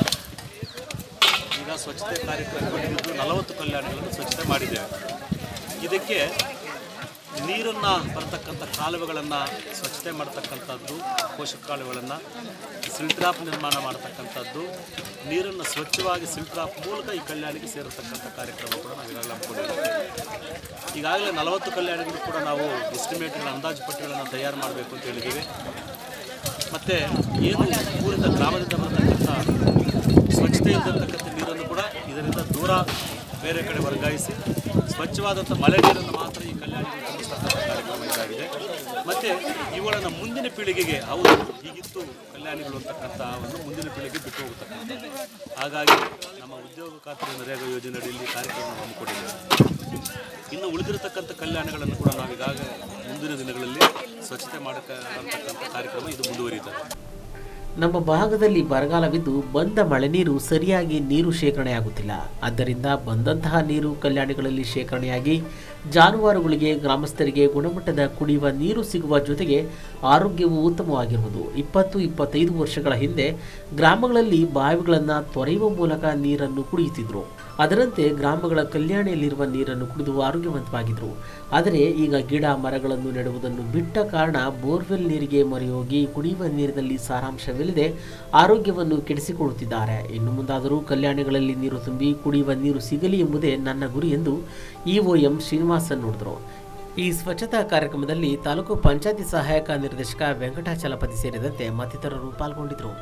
ಈಗ ಸ್ವಚ್ಛತೆ ಕಾರ್ಯಕ್ರಮ ಹಿಡಿದು ನಲವತ್ತು ಕಲ್ಯಾಣಿಗಳನ್ನು ಸ್ವಚ್ಛತೆ ಮಾಡಿದ್ದೇವೆ ಇದಕ್ಕೆ ನೀರನ್ನು ಬರತಕ್ಕಂಥ ಕಾಲುವೆಗಳನ್ನು ಸ್ವಚ್ಛತೆ ಮಾಡ್ತಕ್ಕಂಥದ್ದು ಪೋಷಕ ಕಾಲುವೆಗಳನ್ನು ಸಿಲ್ಟ್ರಾಪ್ ನಿರ್ಮಾಣ ಮಾಡ್ತಕ್ಕಂಥದ್ದು ನೀರನ್ನು ಸ್ವಚ್ಛವಾಗಿ ಸಿಲ್ಟ್ರಾಪ್ ಮೂಲಕ ಈ ಕಲ್ಯಾಣಿಗೆ ಸೇರತಕ್ಕಂಥ ಕಾರ್ಯಕ್ರಮ ಕೂಡ ನಾವು ಈಗಾಗಲೇ ಹಮ್ಮಿಕೊಂಡಿದ್ದೇವೆ ಈಗಾಗಲೇ ನಲವತ್ತು ಕಲ್ಯಾಣಿಗಳು ಕೂಡ ನಾವು ಎಸ್ಟಿಮೇಟ್ಗಳ ಅಂದಾಜು ಪಟ್ಟಿಗಳನ್ನು ತಯಾರು ಮಾಡಬೇಕು ಅಂತ ಹೇಳಿದ್ದೀವಿ ಮತ್ತು ಏನು ಊರಿನ ಗ್ರಾಮದಿಂದ ಬರತಕ್ಕಂಥ ಸ್ವಚ್ಛತೆ ಇಲ್ಲದಿರ್ತಕ್ಕಂಥ ನೀರನ್ನು ಕೂಡ ಇದರಿಂದ ದೂರ ಬೇರೆ ಕಡೆ ವರ್ಗಾಯಿಸಿ ಸ್ವಚ್ಛವಾದಂಥ ಮಳೆ ನೀರನ್ನು ಮಾತ್ರ ಈ ಕಲ್ಯಾಣಿಗೆ ತುಂಬಿಸ್ತಕ್ಕಂಥ ಕಾರ್ಯಕ್ರಮ ಇದಾಗಿದೆ ಮತ್ತು ಇವುಗಳನ್ನು ಮುಂದಿನ ಪೀಳಿಗೆಗೆ ಹೌದು ಹೀಗಿತ್ತು ಕಲ್ಯಾಣಿಗಳು ಅಂತಕ್ಕಂಥ ಒಂದು ಮುಂದಿನ ಪೀಳಿಗೆ ಬಿಟ್ಟು ಹೋಗತಕ್ಕಂಥದ್ದು ಹಾಗಾಗಿ ನಮ್ಮ ಉದ್ಯೋಗ ಖಾತ್ರಿ ನರೇಗಾ ಯೋಜನೆ ಅಡಿಯಲ್ಲಿ ಕಾರ್ಯಕ್ರಮ ಹಮ್ಮಿಕೊಂಡಿದ್ದೇವೆ ಇನ್ನು ಉಳಿದಿರತಕ್ಕಂಥ ಕಲ್ಯಾಣಗಳನ್ನು ಕೂಡ ನಾವೀಗಾಗಲೇ ಮುಂದಿನ ದಿನಗಳಲ್ಲಿ ಸ್ವಚ್ಛತೆ ಮಾಡತಕ್ಕಂಥ ಕಾರ್ಯಕ್ರಮ ಇದು ಮುಂದುವರಿಯುತ್ತದೆ ನಮ್ಮ ಭಾಗದಲ್ಲಿ ಬರಗಾಲವಿದ್ದು ಬಂದ ಮಳೆ ನೀರು ಸರಿಯಾಗಿ ನೀರು ಶೇಖರಣೆಯಾಗುತ್ತಿಲ್ಲ ಆದ್ದರಿಂದ ಬಂದಂತಹ ನೀರು ಕಲ್ಯಾಣಿಗಳಲ್ಲಿ ಶೇಖರಣೆಯಾಗಿ ಜಾನುವಾರುಗಳಿಗೆ ಗ್ರಾಮಸ್ಥರಿಗೆ ಗುಣಮಟ್ಟದ ಕುಡಿಯುವ ನೀರು ಸಿಗುವ ಜೊತೆಗೆ ಆರೋಗ್ಯವು ಉತ್ತಮವಾಗಿರುವುದು ಇಪ್ಪತ್ತು ಇಪ್ಪತ್ತೈದು ವರ್ಷಗಳ ಹಿಂದೆ ಗ್ರಾಮಗಳಲ್ಲಿ ಬಾವಿಗಳನ್ನು ತೊರೆಯುವ ಮೂಲಕ ನೀರನ್ನು ಕುಡಿಯುತ್ತಿದ್ದರು ಅದರಂತೆ ಗ್ರಾಮಗಳ ಕಲ್ಯಾಣಿಯಲ್ಲಿರುವ ನೀರನ್ನು ಕುಡಿದು ಆರೋಗ್ಯವಂತವಾಗಿದ್ದರು ಆದರೆ ಈಗ ಗಿಡ ಮರಗಳನ್ನು ನೆಡುವುದನ್ನು ಬಿಟ್ಟ ಕಾರಣ ಬೋರ್ವೆಲ್ ನೀರಿಗೆ ಮೊರೆ ಹೋಗಿ ಕುಡಿಯುವ ನೀರಿನಲ್ಲಿ ಸಾರಾಂಶವಿಲ್ಲದೆ ಆರೋಗ್ಯವನ್ನು ಕೆಡಿಸಿಕೊಳ್ಳುತ್ತಿದ್ದಾರೆ ಇನ್ನು ಮುಂದಾದರೂ ಕಲ್ಯಾಣಿಗಳಲ್ಲಿ ನೀರು ತುಂಬಿ ಕುಡಿಯುವ ನೀರು ಸಿಗಲಿ ಎಂಬುದೇ ನನ್ನ ಗುರಿ ಎಂದು ಇಒ ಎಂ ಶ್ರೀನಿವಾಸನ್ ನುಡಿದರು ಈ ಸ್ವಚ್ಛತಾ ಕಾರ್ಯಕ್ರಮದಲ್ಲಿ ತಾಲೂಕು ಪಂಚಾಯತಿ ಸಹಾಯಕ ನಿರ್ದೇಶಕ ವೆಂಕಟಾಚಲಪತಿ ಸೇರಿದಂತೆ ಮತ್ತಿತರರು ಪಾಲ್ಗೊಂಡಿದ್ದರು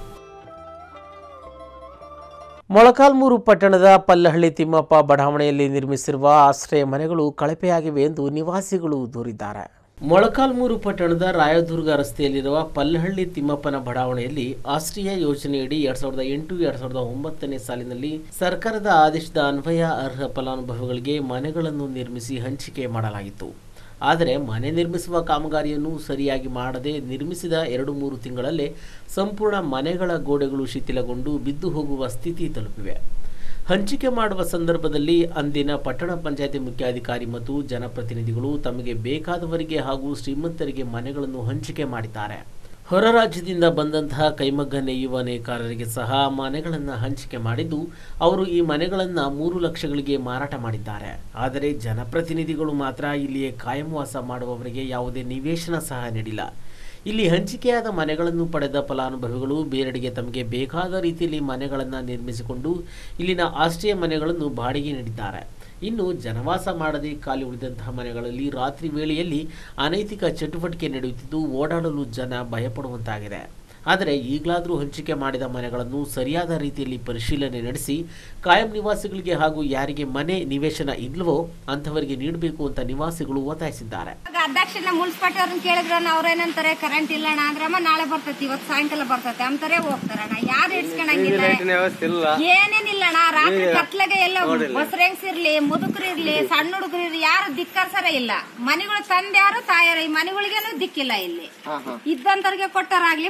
ಮೊಳಕಾಲ್ಮೂರು ಪಟ್ಟಣದ ಪಲ್ಲಹಳ್ಳಿ ತಿಮ್ಮಪ್ಪ ಬಡಾವಣೆಯಲ್ಲಿ ನಿರ್ಮಿಸಿರುವ ಆಶ್ರಯ ಮನೆಗಳು ಕಳಪೆಯಾಗಿವೆ ಎಂದು ನಿವಾಸಿಗಳು ದೂರಿದ್ದಾರೆ ಮೊಳಕಾಲ್ಮೂರು ಪಟ್ಟಣದ ರಾಯದುರ್ಗ ರಸ್ತೆಯಲ್ಲಿರುವ ಪಲ್ಲಹಳ್ಳಿ ತಿಮ್ಮಪ್ಪನ ಬಡಾವಣೆಯಲ್ಲಿ ಆಶ್ರಯ ಯೋಜನೆಯಡಿ ಎರಡ್ ಸಾವಿರದ ಎಂಟು ಎರಡ್ ಸಾವಿರದ ಒಂಬತ್ತನೇ ಸಾಲಿನಲ್ಲಿ ಸರ್ಕಾರದ ಆದೇಶದ ಅನ್ವಯ ಅರ್ಹ ಫಲಾನುಭವಿಗಳಿಗೆ ಮನೆಗಳನ್ನು ನಿರ್ಮಿಸಿ ಹಂಚಿಕೆ ಮಾಡಲಾಗಿತ್ತು ಆದರೆ ಮನೆ ನಿರ್ಮಿಸುವ ಕಾಮಗಾರಿಯನ್ನು ಸರಿಯಾಗಿ ಮಾಡದೆ ನಿರ್ಮಿಸಿದ ಎರಡು ಮೂರು ತಿಂಗಳಲ್ಲೇ ಸಂಪೂರ್ಣ ಮನೆಗಳ ಗೋಡೆಗಳು ಶಿಥಿಲಗೊಂಡು ಬಿದ್ದು ಹೋಗುವ ಸ್ಥಿತಿ ತಲುಪಿವೆ ಹಂಚಿಕೆ ಮಾಡುವ ಸಂದರ್ಭದಲ್ಲಿ ಅಂದಿನ ಪಟ್ಟಣ ಪಂಚಾಯತಿ ಮುಖ್ಯಾಧಿಕಾರಿ ಮತ್ತು ಜನಪ್ರತಿನಿಧಿಗಳು ತಮಗೆ ಬೇಕಾದವರಿಗೆ ಹಾಗೂ ಶ್ರೀಮಂತರಿಗೆ ಮನೆಗಳನ್ನು ಹಂಚಿಕೆ ಮಾಡಿದ್ದಾರೆ ಹೊರ ರಾಜ್ಯದಿಂದ ಬಂದಂತಹ ಕೈಮಗ್ಗ ನೇಯುವ ನೇಕಾರರಿಗೆ ಸಹ ಮನೆಗಳನ್ನು ಹಂಚಿಕೆ ಮಾಡಿದ್ದು ಅವರು ಈ ಮನೆಗಳನ್ನು ಮೂರು ಲಕ್ಷಗಳಿಗೆ ಮಾರಾಟ ಮಾಡಿದ್ದಾರೆ ಆದರೆ ಜನಪ್ರತಿನಿಧಿಗಳು ಮಾತ್ರ ಇಲ್ಲಿಯೇ ಕಾಯಂ ವಾಸ ಮಾಡುವವರಿಗೆ ಯಾವುದೇ ನಿವೇಶನ ಸಹ ನೀಡಿಲ್ಲ ಇಲ್ಲಿ ಹಂಚಿಕೆಯಾದ ಮನೆಗಳನ್ನು ಪಡೆದ ಫಲಾನುಭವಿಗಳು ಬೇರೆಡೆಗೆ ತಮಗೆ ಬೇಕಾದ ರೀತಿಯಲ್ಲಿ ಮನೆಗಳನ್ನು ನಿರ್ಮಿಸಿಕೊಂಡು ಇಲ್ಲಿನ ಆಶ್ರಯ ಮನೆಗಳನ್ನು ಬಾಡಿಗೆ ನೀಡಿದ್ದಾರೆ ಇನ್ನು ಜನವಾಸ ಮಾಡದೆ ಖಾಲಿ ಉಳಿದಂತಹ ಮನೆಗಳಲ್ಲಿ ರಾತ್ರಿ ವೇಳೆಯಲ್ಲಿ ಅನೈತಿಕ ಚಟುವಟಿಕೆ ನಡೆಯುತ್ತಿದ್ದು ಓಡಾಡಲು ಜನ ಭಯಪಡುವಂತಾಗಿದೆ ಆದರೆ ಈಗಲಾದರೂ ಹಂಚಿಕೆ ಮಾಡಿದ ಮನೆಗಳನ್ನು ಸರಿಯಾದ ರೀತಿಯಲ್ಲಿ ಪರಿಶೀಲನೆ ನಡೆಸಿ ಕಾಯಂ ನಿವಾಸಿಗಳಿಗೆ ಹಾಗೂ ಯಾರಿಗೆ ಮನೆ ನಿವೇಶನ ಇಲ್ಲವೋ ಅಂಥವರಿಗೆ ನೀಡಬೇಕು ಅಂತ ನಿವಾಸಿಗಳು ಒತ್ತಾಯಿಸಿದ್ದಾರೆ ಅಧ್ಯಕ್ಷನ ಮುನ್ಸಿಪಾಲ್ಟಿ ಅವ್ರನ್ನ ಕೇಳಿದ್ರಣ್ಣ ಅವ್ರೇನಂತಾರೆ ಕರೆಂಟ್ ಇಲ್ಲಣ್ಣ ಅಂದ್ರಮ್ಮ ನಾಳೆ ಬರ್ತೈತಿ ಇವತ್ತು ಸಾಯಂಕಾಲ ಬರ್ತೈತೆ ಅಂತಾರೆ ಹೋಗ್ತಾರಣ್ಣ ಯಾರು ಇಡ್ಸ್ಕೊಳಂಗಿಲ್ಲ ವ್ಯವಸ್ಥೆ ಇಲ್ಲ ಏನೇನಿಲ್ಲಣ್ಣ ರಾತ್ರಿ ಈಗ ಕತ್ಲೆಗೆ ಎಲ್ಲ ನೋಡಿಲ್ಲ. ಬಸರೆಂಗ್ಸ್ ಇರ್ಲಿ ಮುದುಕರು ಇರ್ಲಿ ಸಣ್ಣ ಹುಡುಗರು ಇರ್ಲಿ ಯಾರು ದಿಕ್ಕರ್ಸರ ಇಲ್ಲ ಮನೆಗಳು ತಂದ್ಯಾರು ತಾಯಾರ ಈ ಮನೆಗಳಿಗೇನು ದಿಕ್ಕಿಲ್ಲ ಇಲ್ಲಿ ಇದ್ದಂತವ್ರಿಗೆ ಕೊಟ್ಟಾರಾಗ್ಲಿ ಬಡವ್ರಿಗೆ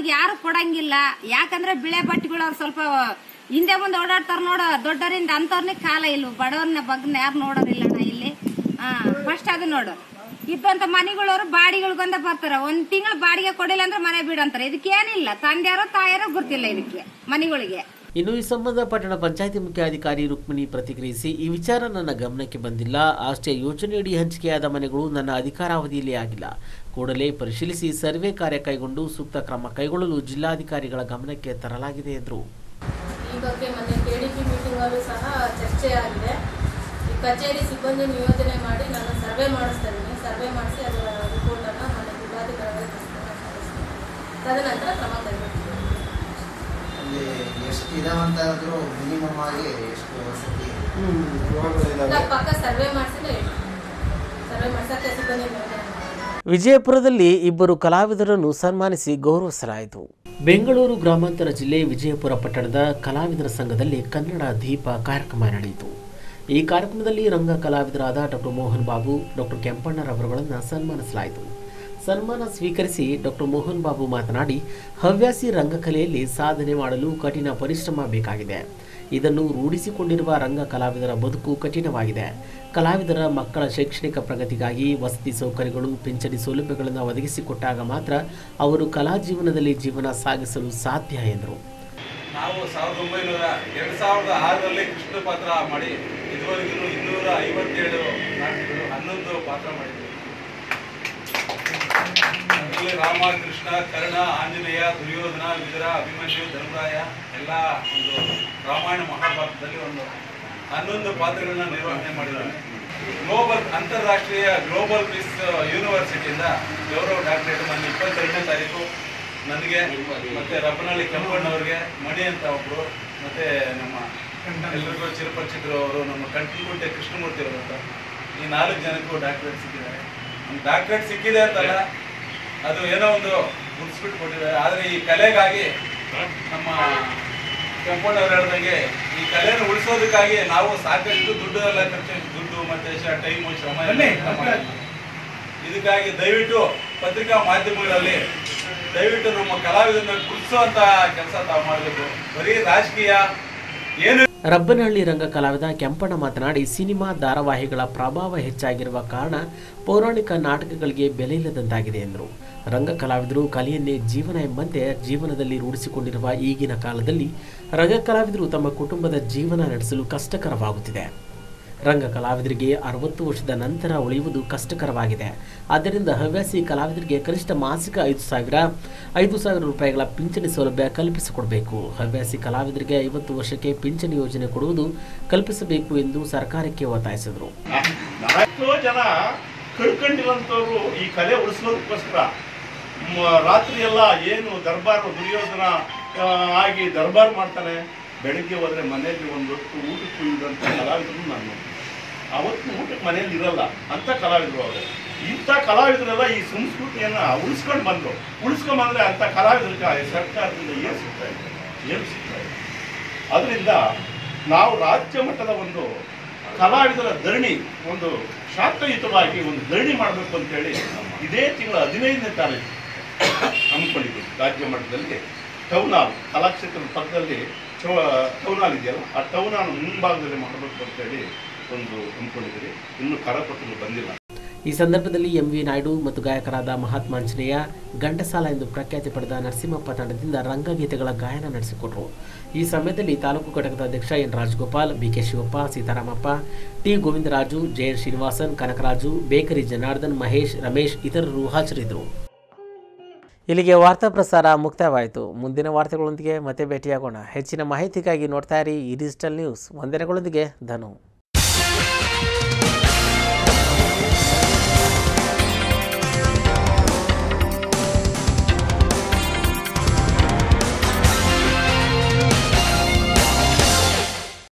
ಅವ್ರಿಗೆ ಯಾರು ಕೊಡಂಗಿಲ್ಲ ಯಾಕಂದ್ರೆ ಬಿಳೆ ಬಟ್ಟೆಗಳು ಅವ್ರು ಸ್ವಲ್ಪ ಹಿಂದೆ ಮುಂದೆ ಓಡಾಡ್ತಾರ ನೋಡ ದೊಡ್ಡರಿಂದ ಅಂತವ್ರನ್ನೇ ಕಾಲ ಇಲ್ಲ ಬಡವ್ರನ್ನ ಬಗ್ನ ಯಾರು ನೋಡೋರಿಲ್ಲ ಅಣ್ಣ ಇಲ್ಲಿ ಹಾ ಫಸ್ಟ್ ಅದು ನೋಡು ಇದ್ದಂತ ಮನೆಗಳವರು ಬಾಡಿಗಳಿಗೊಂದ ಬರ್ತಾರ ಒಂದ್ ತಿಂಗಳು ಬಾಡಿಗೆ ಕೊಡಿಲ್ಲ ಅಂದ್ರೆ ಮನೆ ಬಿಡಂತಾರ ಇದಕ್ಕೇನಿಲ್ಲ ತಂದೆಯಾರೋ ತಾಯಾರೋ ಗೊತ್ತಿಲ್ಲ ಇದಕ್ಕೆ ಮನೆಗಳಿಗೆ ಇನ್ನು ಈ ಸಂಬಂಧ ಪಟ್ಟಣ ಪಂಚಾಯಿತಿ ಮುಖ್ಯಾಧಿಕಾರಿ ರುಕ್ಮಿಣಿ ಪ್ರತಿಕ್ರಿಯಿಸಿ ಈ ವಿಚಾರ ನನ್ನ ಗಮನಕ್ಕೆ ಬಂದಿಲ್ಲ ಅಷ್ಟೇ ಯೋಜನೆಯಡಿ ಹಂಚಿಕೆಯಾದ ಮನೆಗಳು ನನ್ನ ಅಧಿಕಾರಾವಧಿಯಲ್ಲಿ ಆಗಿಲ್ಲ ಕೂಡಲೇ ಪರಿಶೀಲಿಸಿ ಸರ್ವೆ ಕಾರ್ಯ ಕೈಗೊಂಡು ಸೂಕ್ತ ಕ್ರಮ ಕೈಗೊಳ್ಳಲು ಜಿಲ್ಲಾಧಿಕಾರಿಗಳ ಗಮನಕ್ಕೆ ತರಲಾಗಿದೆ ಎಂದರು ಈ ಬಗ್ಗೆ ಮೊನ್ನೆ ಕೆ ಡಿ ಪಿ ಮೀಟಿಂಗಲ್ಲೂ ಸಹ ಚರ್ಚೆ ಆಗಿದೆ ಈ ಕಚೇರಿ ಸಿಬ್ಬಂದಿ ನಿಯೋಜನೆ ಮಾಡಿ ನಾನು ಸರ್ವೆ ಮಾಡಿಸ್ತಾ ಇದ್ದೀನಿ ಸರ್ವೆ ಮಾಡಿಸಿ ಅದರ ರಿಪೋರ್ಟನ್ನು ಮೊನ್ನೆ ಜಿಲ್ಲಾಧಿಕಾರಿಗಳಿಗೆ ತದನಂತರ ಕ್ರಮ ಕೈಗೊಳ್ತೀನಿ ಅಲ್ಲಿ ಎಷ್ಟು ಇದಾವಂತಾದ್ರೂ ಮಿನಿಮಮ್ ಆಗಿ ಎಷ್ಟು ವಸತಿ ಇಲ್ಲ, ಪಕ್ಕ ಸರ್ವೆ ಮಾಡಿಸಿದ್ರೆ ಸರ್ವೆ ಮಾಡ್ಸಕ್ಕೆ ಸಿಬ್ಬಂದಿ ನಿಯೋಜನೆ ಮಾಡಿ ವಿಜಯಪುರದಲ್ಲಿ ಇಬ್ಬರು ಕಲಾವಿದರನ್ನು ಸನ್ಮಾನಿಸಿ ಗೌರವಿಸಲಾಯಿತು ಬೆಂಗಳೂರು ಗ್ರಾಮಾಂತರ ಜಿಲ್ಲೆ ವಿಜಯಪುರ ಪಟ್ಟಣದ ಕಲಾವಿದರ ಸಂಘದಲ್ಲಿ ಕನ್ನಡ ದೀಪ ಕಾರ್ಯಕ್ರಮ ನಡೆಯಿತು ಈ ಕಾರ್ಯಕ್ರಮದಲ್ಲಿ ರಂಗ ಕಲಾವಿದರಾದ ಡಾಕ್ಟರ್ ಮೋಹನ್ ಬಾಬು ಡಾಕ್ಟರ್ ಕೆಂಪಣ್ಣರವರುಗಳನ್ನು ಸನ್ಮಾನಿಸಲಾಯಿತು ಸನ್ಮಾನ ಸ್ವೀಕರಿಸಿ ಡಾಕ್ಟರ್ ಮೋಹನ್ ಬಾಬು ಮಾತನಾಡಿ ಹವ್ಯಾಸಿ ರಂಗಕಲೆಯಲ್ಲಿ ಸಾಧನೆ ಮಾಡಲು ಕಠಿಣ ಪರಿಶ್ರಮ ಬೇಕಾಗಿದೆ ಇದನ್ನು ರೂಢಿಸಿಕೊಂಡಿರುವ ರಂಗ ಕಲಾವಿದರ ಬದುಕು ಕಠಿಣವಾಗಿದೆ ಕಲಾವಿದರ ಮಕ್ಕಳ ಶೈಕ್ಷಣಿಕ ಪ್ರಗತಿಗಾಗಿ ವಸತಿ ಸೌಕರ್ಯಗಳು ಪಿಂಚಣಿ ಸೌಲಭ್ಯಗಳನ್ನು ಒದಗಿಸಿಕೊಟ್ಟಾಗ ಮಾತ್ರ ಅವರು ಕಲಾ ಜೀವನದಲ್ಲಿ ಜೀವನ ಸಾಗಿಸಲು ಸಾಧ್ಯ ಎಂದರು ನಾವು ಸಾವಿರದ ಒಂಬೈನೂರ ಎರಡು ಸಾವಿರದ ಆರರಲ್ಲಿ ಕೃಷ್ಣ ಪಾತ್ರ ಮಾಡಿ ಇದುವರೆಗೂ ಇನ್ನೂರ ಐವತ್ತೇಳು ನಾಟಕಗಳು ಹನ್ನೊಂದು ಪಾತ್ರ ಮಾಡಿದ್ವಿ ಅದರಲ್ಲಿ ರಾಮ ಕೃಷ್ಣ ಕರ್ಣ ಆಂಜನೇಯ ದುರ್ಯೋಧನ ವಿದುರ ಅಭಿಮನ್ಯು ಧರ್ಮರಾಯ ಎಲ್ಲ ಒಂದು ರಾಮಾಯಣ ಮಹಾಭಾರತದಲ್ಲಿ ಒಂದು ಹನ್ನೊಂದು ಪಾತ್ರಗಳನ್ನ ನಿರ್ವಹಣೆ ಮಾಡಿದ್ದಾರೆ ಗ್ಲೋಬಲ್ ಅಂತಾರಾಷ್ಟ್ರೀಯ ಗ್ಲೋಬಲ್ ಪೀಸ್ ಯೂನಿವರ್ಸಿಟಿಯಿಂದ ಗೌರವ ಡಾಕ್ಟರೇಟ್ ನನ್ನ ಇಪ್ಪತ್ತೆರಡನೇ ತಾರೀಕು ನನಗೆ ಮತ್ತೆ ರಬ್ಬನಹಳ್ಳಿ ಕೆಂಪಣ್ಣವ್ರಿಗೆ ಮಣಿ ಅಂತ ಒಬ್ರು ಮತ್ತೆ ನಮ್ಮ ಎಲ್ರಿಗೂ ಚಿರಪರಿಚಿತರು ಅವರು ನಮ್ಮ ಕಂಟಿಕುಂಟೆ ಕೃಷ್ಣಮೂರ್ತಿ ಅವರು ಅಂತ ಈ ನಾಲ್ಕು ಜನಕ್ಕೂ ಡಾಕ್ಟರೇಟ್ ಸಿಕ್ಕಿದ್ದಾರೆ ನಮ್ಮ ಡಾಕ್ಟರೇಟ್ ಸಿಕ್ಕಿದೆ ಅಂತಲ್ಲ ಅದು ಏನೋ ಒಂದು ಗುರ್ಸ್ಬಿಟ್ಟು ಕೊಟ್ಟಿದ್ದಾರೆ ಆದರೆ ಈ ಕಲೆಗಾಗಿ ನಮ್ಮ ಕೆಂಪಣ್ಣವ್ರು ಹೇಳ್ದಂಗೆ ಈ ಕಲೆಯನ್ನು ಉಳಿಸೋದಕ್ಕಾಗಿ ನಾವು ಸಾಕಷ್ಟು ದುಡ್ಡು ಎಲ್ಲ ಖರ್ಚು ದುಡ್ಡು ಮತ್ತೆ ಶ- ಟೈಮು ಶ್ರಮ ಎಲ್ಲ ಖರ್ಚು ಮಾಡಿದ್ವಿ. ಇದಕ್ಕಾಗಿ ದಯವಿಟ್ಟು ಪತ್ರಿಕಾ ಮಾಧ್ಯಮಗಳಲ್ಲಿ ದಯವಿಟ್ಟು ನಮ್ಮ ಕಲಾವಿದರನ್ನ ಗುರುತಿಸುವಂತ ಕೆಲಸ ತಾವು ಮಾಡಬೇಕು ಬರೀ ರಾಜಕೀಯ ಏನು ರಬ್ಬನಹಳ್ಳಿ ರಂಗ ಕಲಾವಿದ ಕೆಂಪಣ್ಣ ಮಾತನಾಡಿ ಸಿನಿಮಾ ಧಾರಾವಾಹಿಗಳ ಪ್ರಭಾವ ಹೆಚ್ಚಾಗಿರುವ ಕಾರಣ ಪೌರಾಣಿಕ ನಾಟಕಗಳಿಗೆ ಬೆಲೆ ಇಲ್ಲದಂತಾಗಿದೆ ಎಂದರು ರಂಗ ಕಲಾವಿದರು ಕಲೆಯನ್ನೇ ಜೀವನ ಎಂಬಂತೆ ಜೀವನದಲ್ಲಿ ರೂಢಿಸಿಕೊಂಡಿರುವ ಈಗಿನ ಕಾಲದಲ್ಲಿ ರಂಗ ಕಲಾವಿದರು ತಮ್ಮ ಕುಟುಂಬದ ಜೀವನ ನಡೆಸಲು ಕಷ್ಟಕರವಾಗುತ್ತಿದೆ ರಂಗ ಕಲಾವಿದರಿಗೆ ಅರವತ್ತು ವರ್ಷದ ನಂತರ ಉಳಿಯುವುದು ಕಷ್ಟಕರವಾಗಿದೆ ಆದ್ದರಿಂದ ಹವ್ಯಾಸಿ ಕಲಾವಿದರಿಗೆ ಕನಿಷ್ಠ ಮಾಸಿಕ ಐದು ಸಾವಿರ ಐದು ಸಾವಿರ ರೂಪಾಯಿಗಳ ಪಿಂಚಣಿ ಸೌಲಭ್ಯ ಕಲ್ಪಿಸಿಕೊಡಬೇಕು ಹವ್ಯಾಸಿ ಕಲಾವಿದರಿಗೆ ಐವತ್ತು ವರ್ಷಕ್ಕೆ ಪಿಂಚಣಿ ಯೋಜನೆ ಕೊಡುವುದು ಕಲ್ಪಿಸಬೇಕು ಎಂದು ಸರ್ಕಾರಕ್ಕೆ ಒತ್ತಾಯಿಸಿದರು ಎಷ್ಟೋ ಜನ ಕಳ್ಕೊಂಡಿರೋಂಥವ್ರು ಈ ಕಲೆ ಉಳಿಸೋದಕ್ಕೋಸ್ಕರ ಮ- ರಾತ್ರಿ ಎಲ್ಲ ಏನು ದರ್ಬಾರ್ ದುರ್ಯೋಧನ ಆ, ಆಗಿ ದರ್ಬಾರ್ ಮಾಡ್ತಾನೆ ಬೆಳಿಗ್ಗೆ ಹೋದ್ರೆ ಮನೆಯಲ್ಲಿ ಒಂದು ಹೊತ್ತು ಊಟಕ್ಕೆ ಉಳಿದಂಥ ಕಲಾವಿದರು ನಾನು ನೋಡ್ತೀನಿ. ಅವತ್ತು ಊಟಕ್ಕೆ ಮನೆಯಲ್ಲಿ ಇರಲ್ಲ ಅಂತ ಕಲಾವಿದರು ಅವರು ಇಂಥ ಕಲಾವಿದರೆಲ್ಲ ಈ ಸಂಸ್ಕೃತಿಯನ್ನ ಉಳಿಸ್ಕೊಂಡು ಬಂದರು ಉಳಿಸ್ಕೊಂಡು ಬಂದ್ರೆ ಅಂತ ಕಲಾವಿದರಿಗೆ ಸರ್ಕಾರದಿಂದ ಏನು ಸಿಗ್ತಾ ಇದೆ ಏನು ಸಿಗ್ತಾ ಇದೆ ಅದರಿಂದ ನಾವು ರಾಜ್ಯ ಮಟ್ಟದ ಒಂದು ಕಲಾವಿದರ ಧರಣಿ ಒಂದು ಶಾಸ್ತ್ರಯುತವಾಗಿ ಒಂದು ಧರಣಿ ಮಾಡಬೇಕು ಅಂತೇಳಿ ಇದೇ ತಿಂಗಳ ಹದಿನೈದನೇ ತಾರೀಕು ಹಮ್ಮಿಕೊಂಡಿದ್ದೀವಿ ರಾಜ್ಯ ಮಟ್ಟದಲ್ಲಿ ಟೌನ್ ಹಾಲ್ ಕಲಾಕ್ಷೇತ್ರದ ಪಕ್ಕದಲ್ಲಿ ಚೌ- ಟೌನ್ ಹಾಲ್ ಇದೆಯಲ್ಲ ಆ ಟೌನ್ ಹಾಲ್ ಮುಂಭಾಗದಲ್ಲಿ ಮಾಡಬೇಕು ಅಂತೇಳಿ ಒಂದು ಹಮ್ಮಿಕೊಂಡಿದ್ದೀವಿ ಇನ್ನೂ ಕರಪತ್ರಗಳು ಬಂದಿಲ್ಲ ಈ ಸಂದರ್ಭದಲ್ಲಿ ಎಂ ವಿ ನಾಯ್ಡು ಮತ್ತು ಗಾಯಕರಾದ ಮಹಾತ್ಮಾಂಜನೇಯ ಗಂಡಸಾಲ ಎಂದು ಪ್ರಖ್ಯಾತಿ ಪಡೆದ ನರಸಿಂಹಪ್ಪ ತಂಡದಿಂದ ರಂಗಗೀತೆಗಳ ಗಾಯನ ನಡೆಸಿಕೊಟ್ರು ಈ ಸಮಯದಲ್ಲಿ ತಾಲೂಕು ಘಟಕದ ಅಧ್ಯಕ್ಷ N Rajagopal BK Shivappa Seetharamappa T Govindaraju JN Srinivasan Kanakaraju bakery Janardhan Mahesh Ramesh ಇತರರು ಹಾಜರಿದ್ದರು ಇಲ್ಲಿಗೆ ವಾರ್ತಾ ಪ್ರಸಾರ ಮುಕ್ತಾಯವಾಯಿತು ಮುಂದಿನ ವಾರ್ತೆಗಳೊಂದಿಗೆ ಮತ್ತೆ ಭೇಟಿಯಾಗೋಣ ಹೆಚ್ಚಿನ ಮಾಹಿತಿಗಾಗಿ ನೋಡ್ತಾ ಇರಿ ಈ ಡಿಜಿಟಲ್ ನ್ಯೂಸ್ ವಂದನೆಗಳೊಂದಿಗೆ ಧನು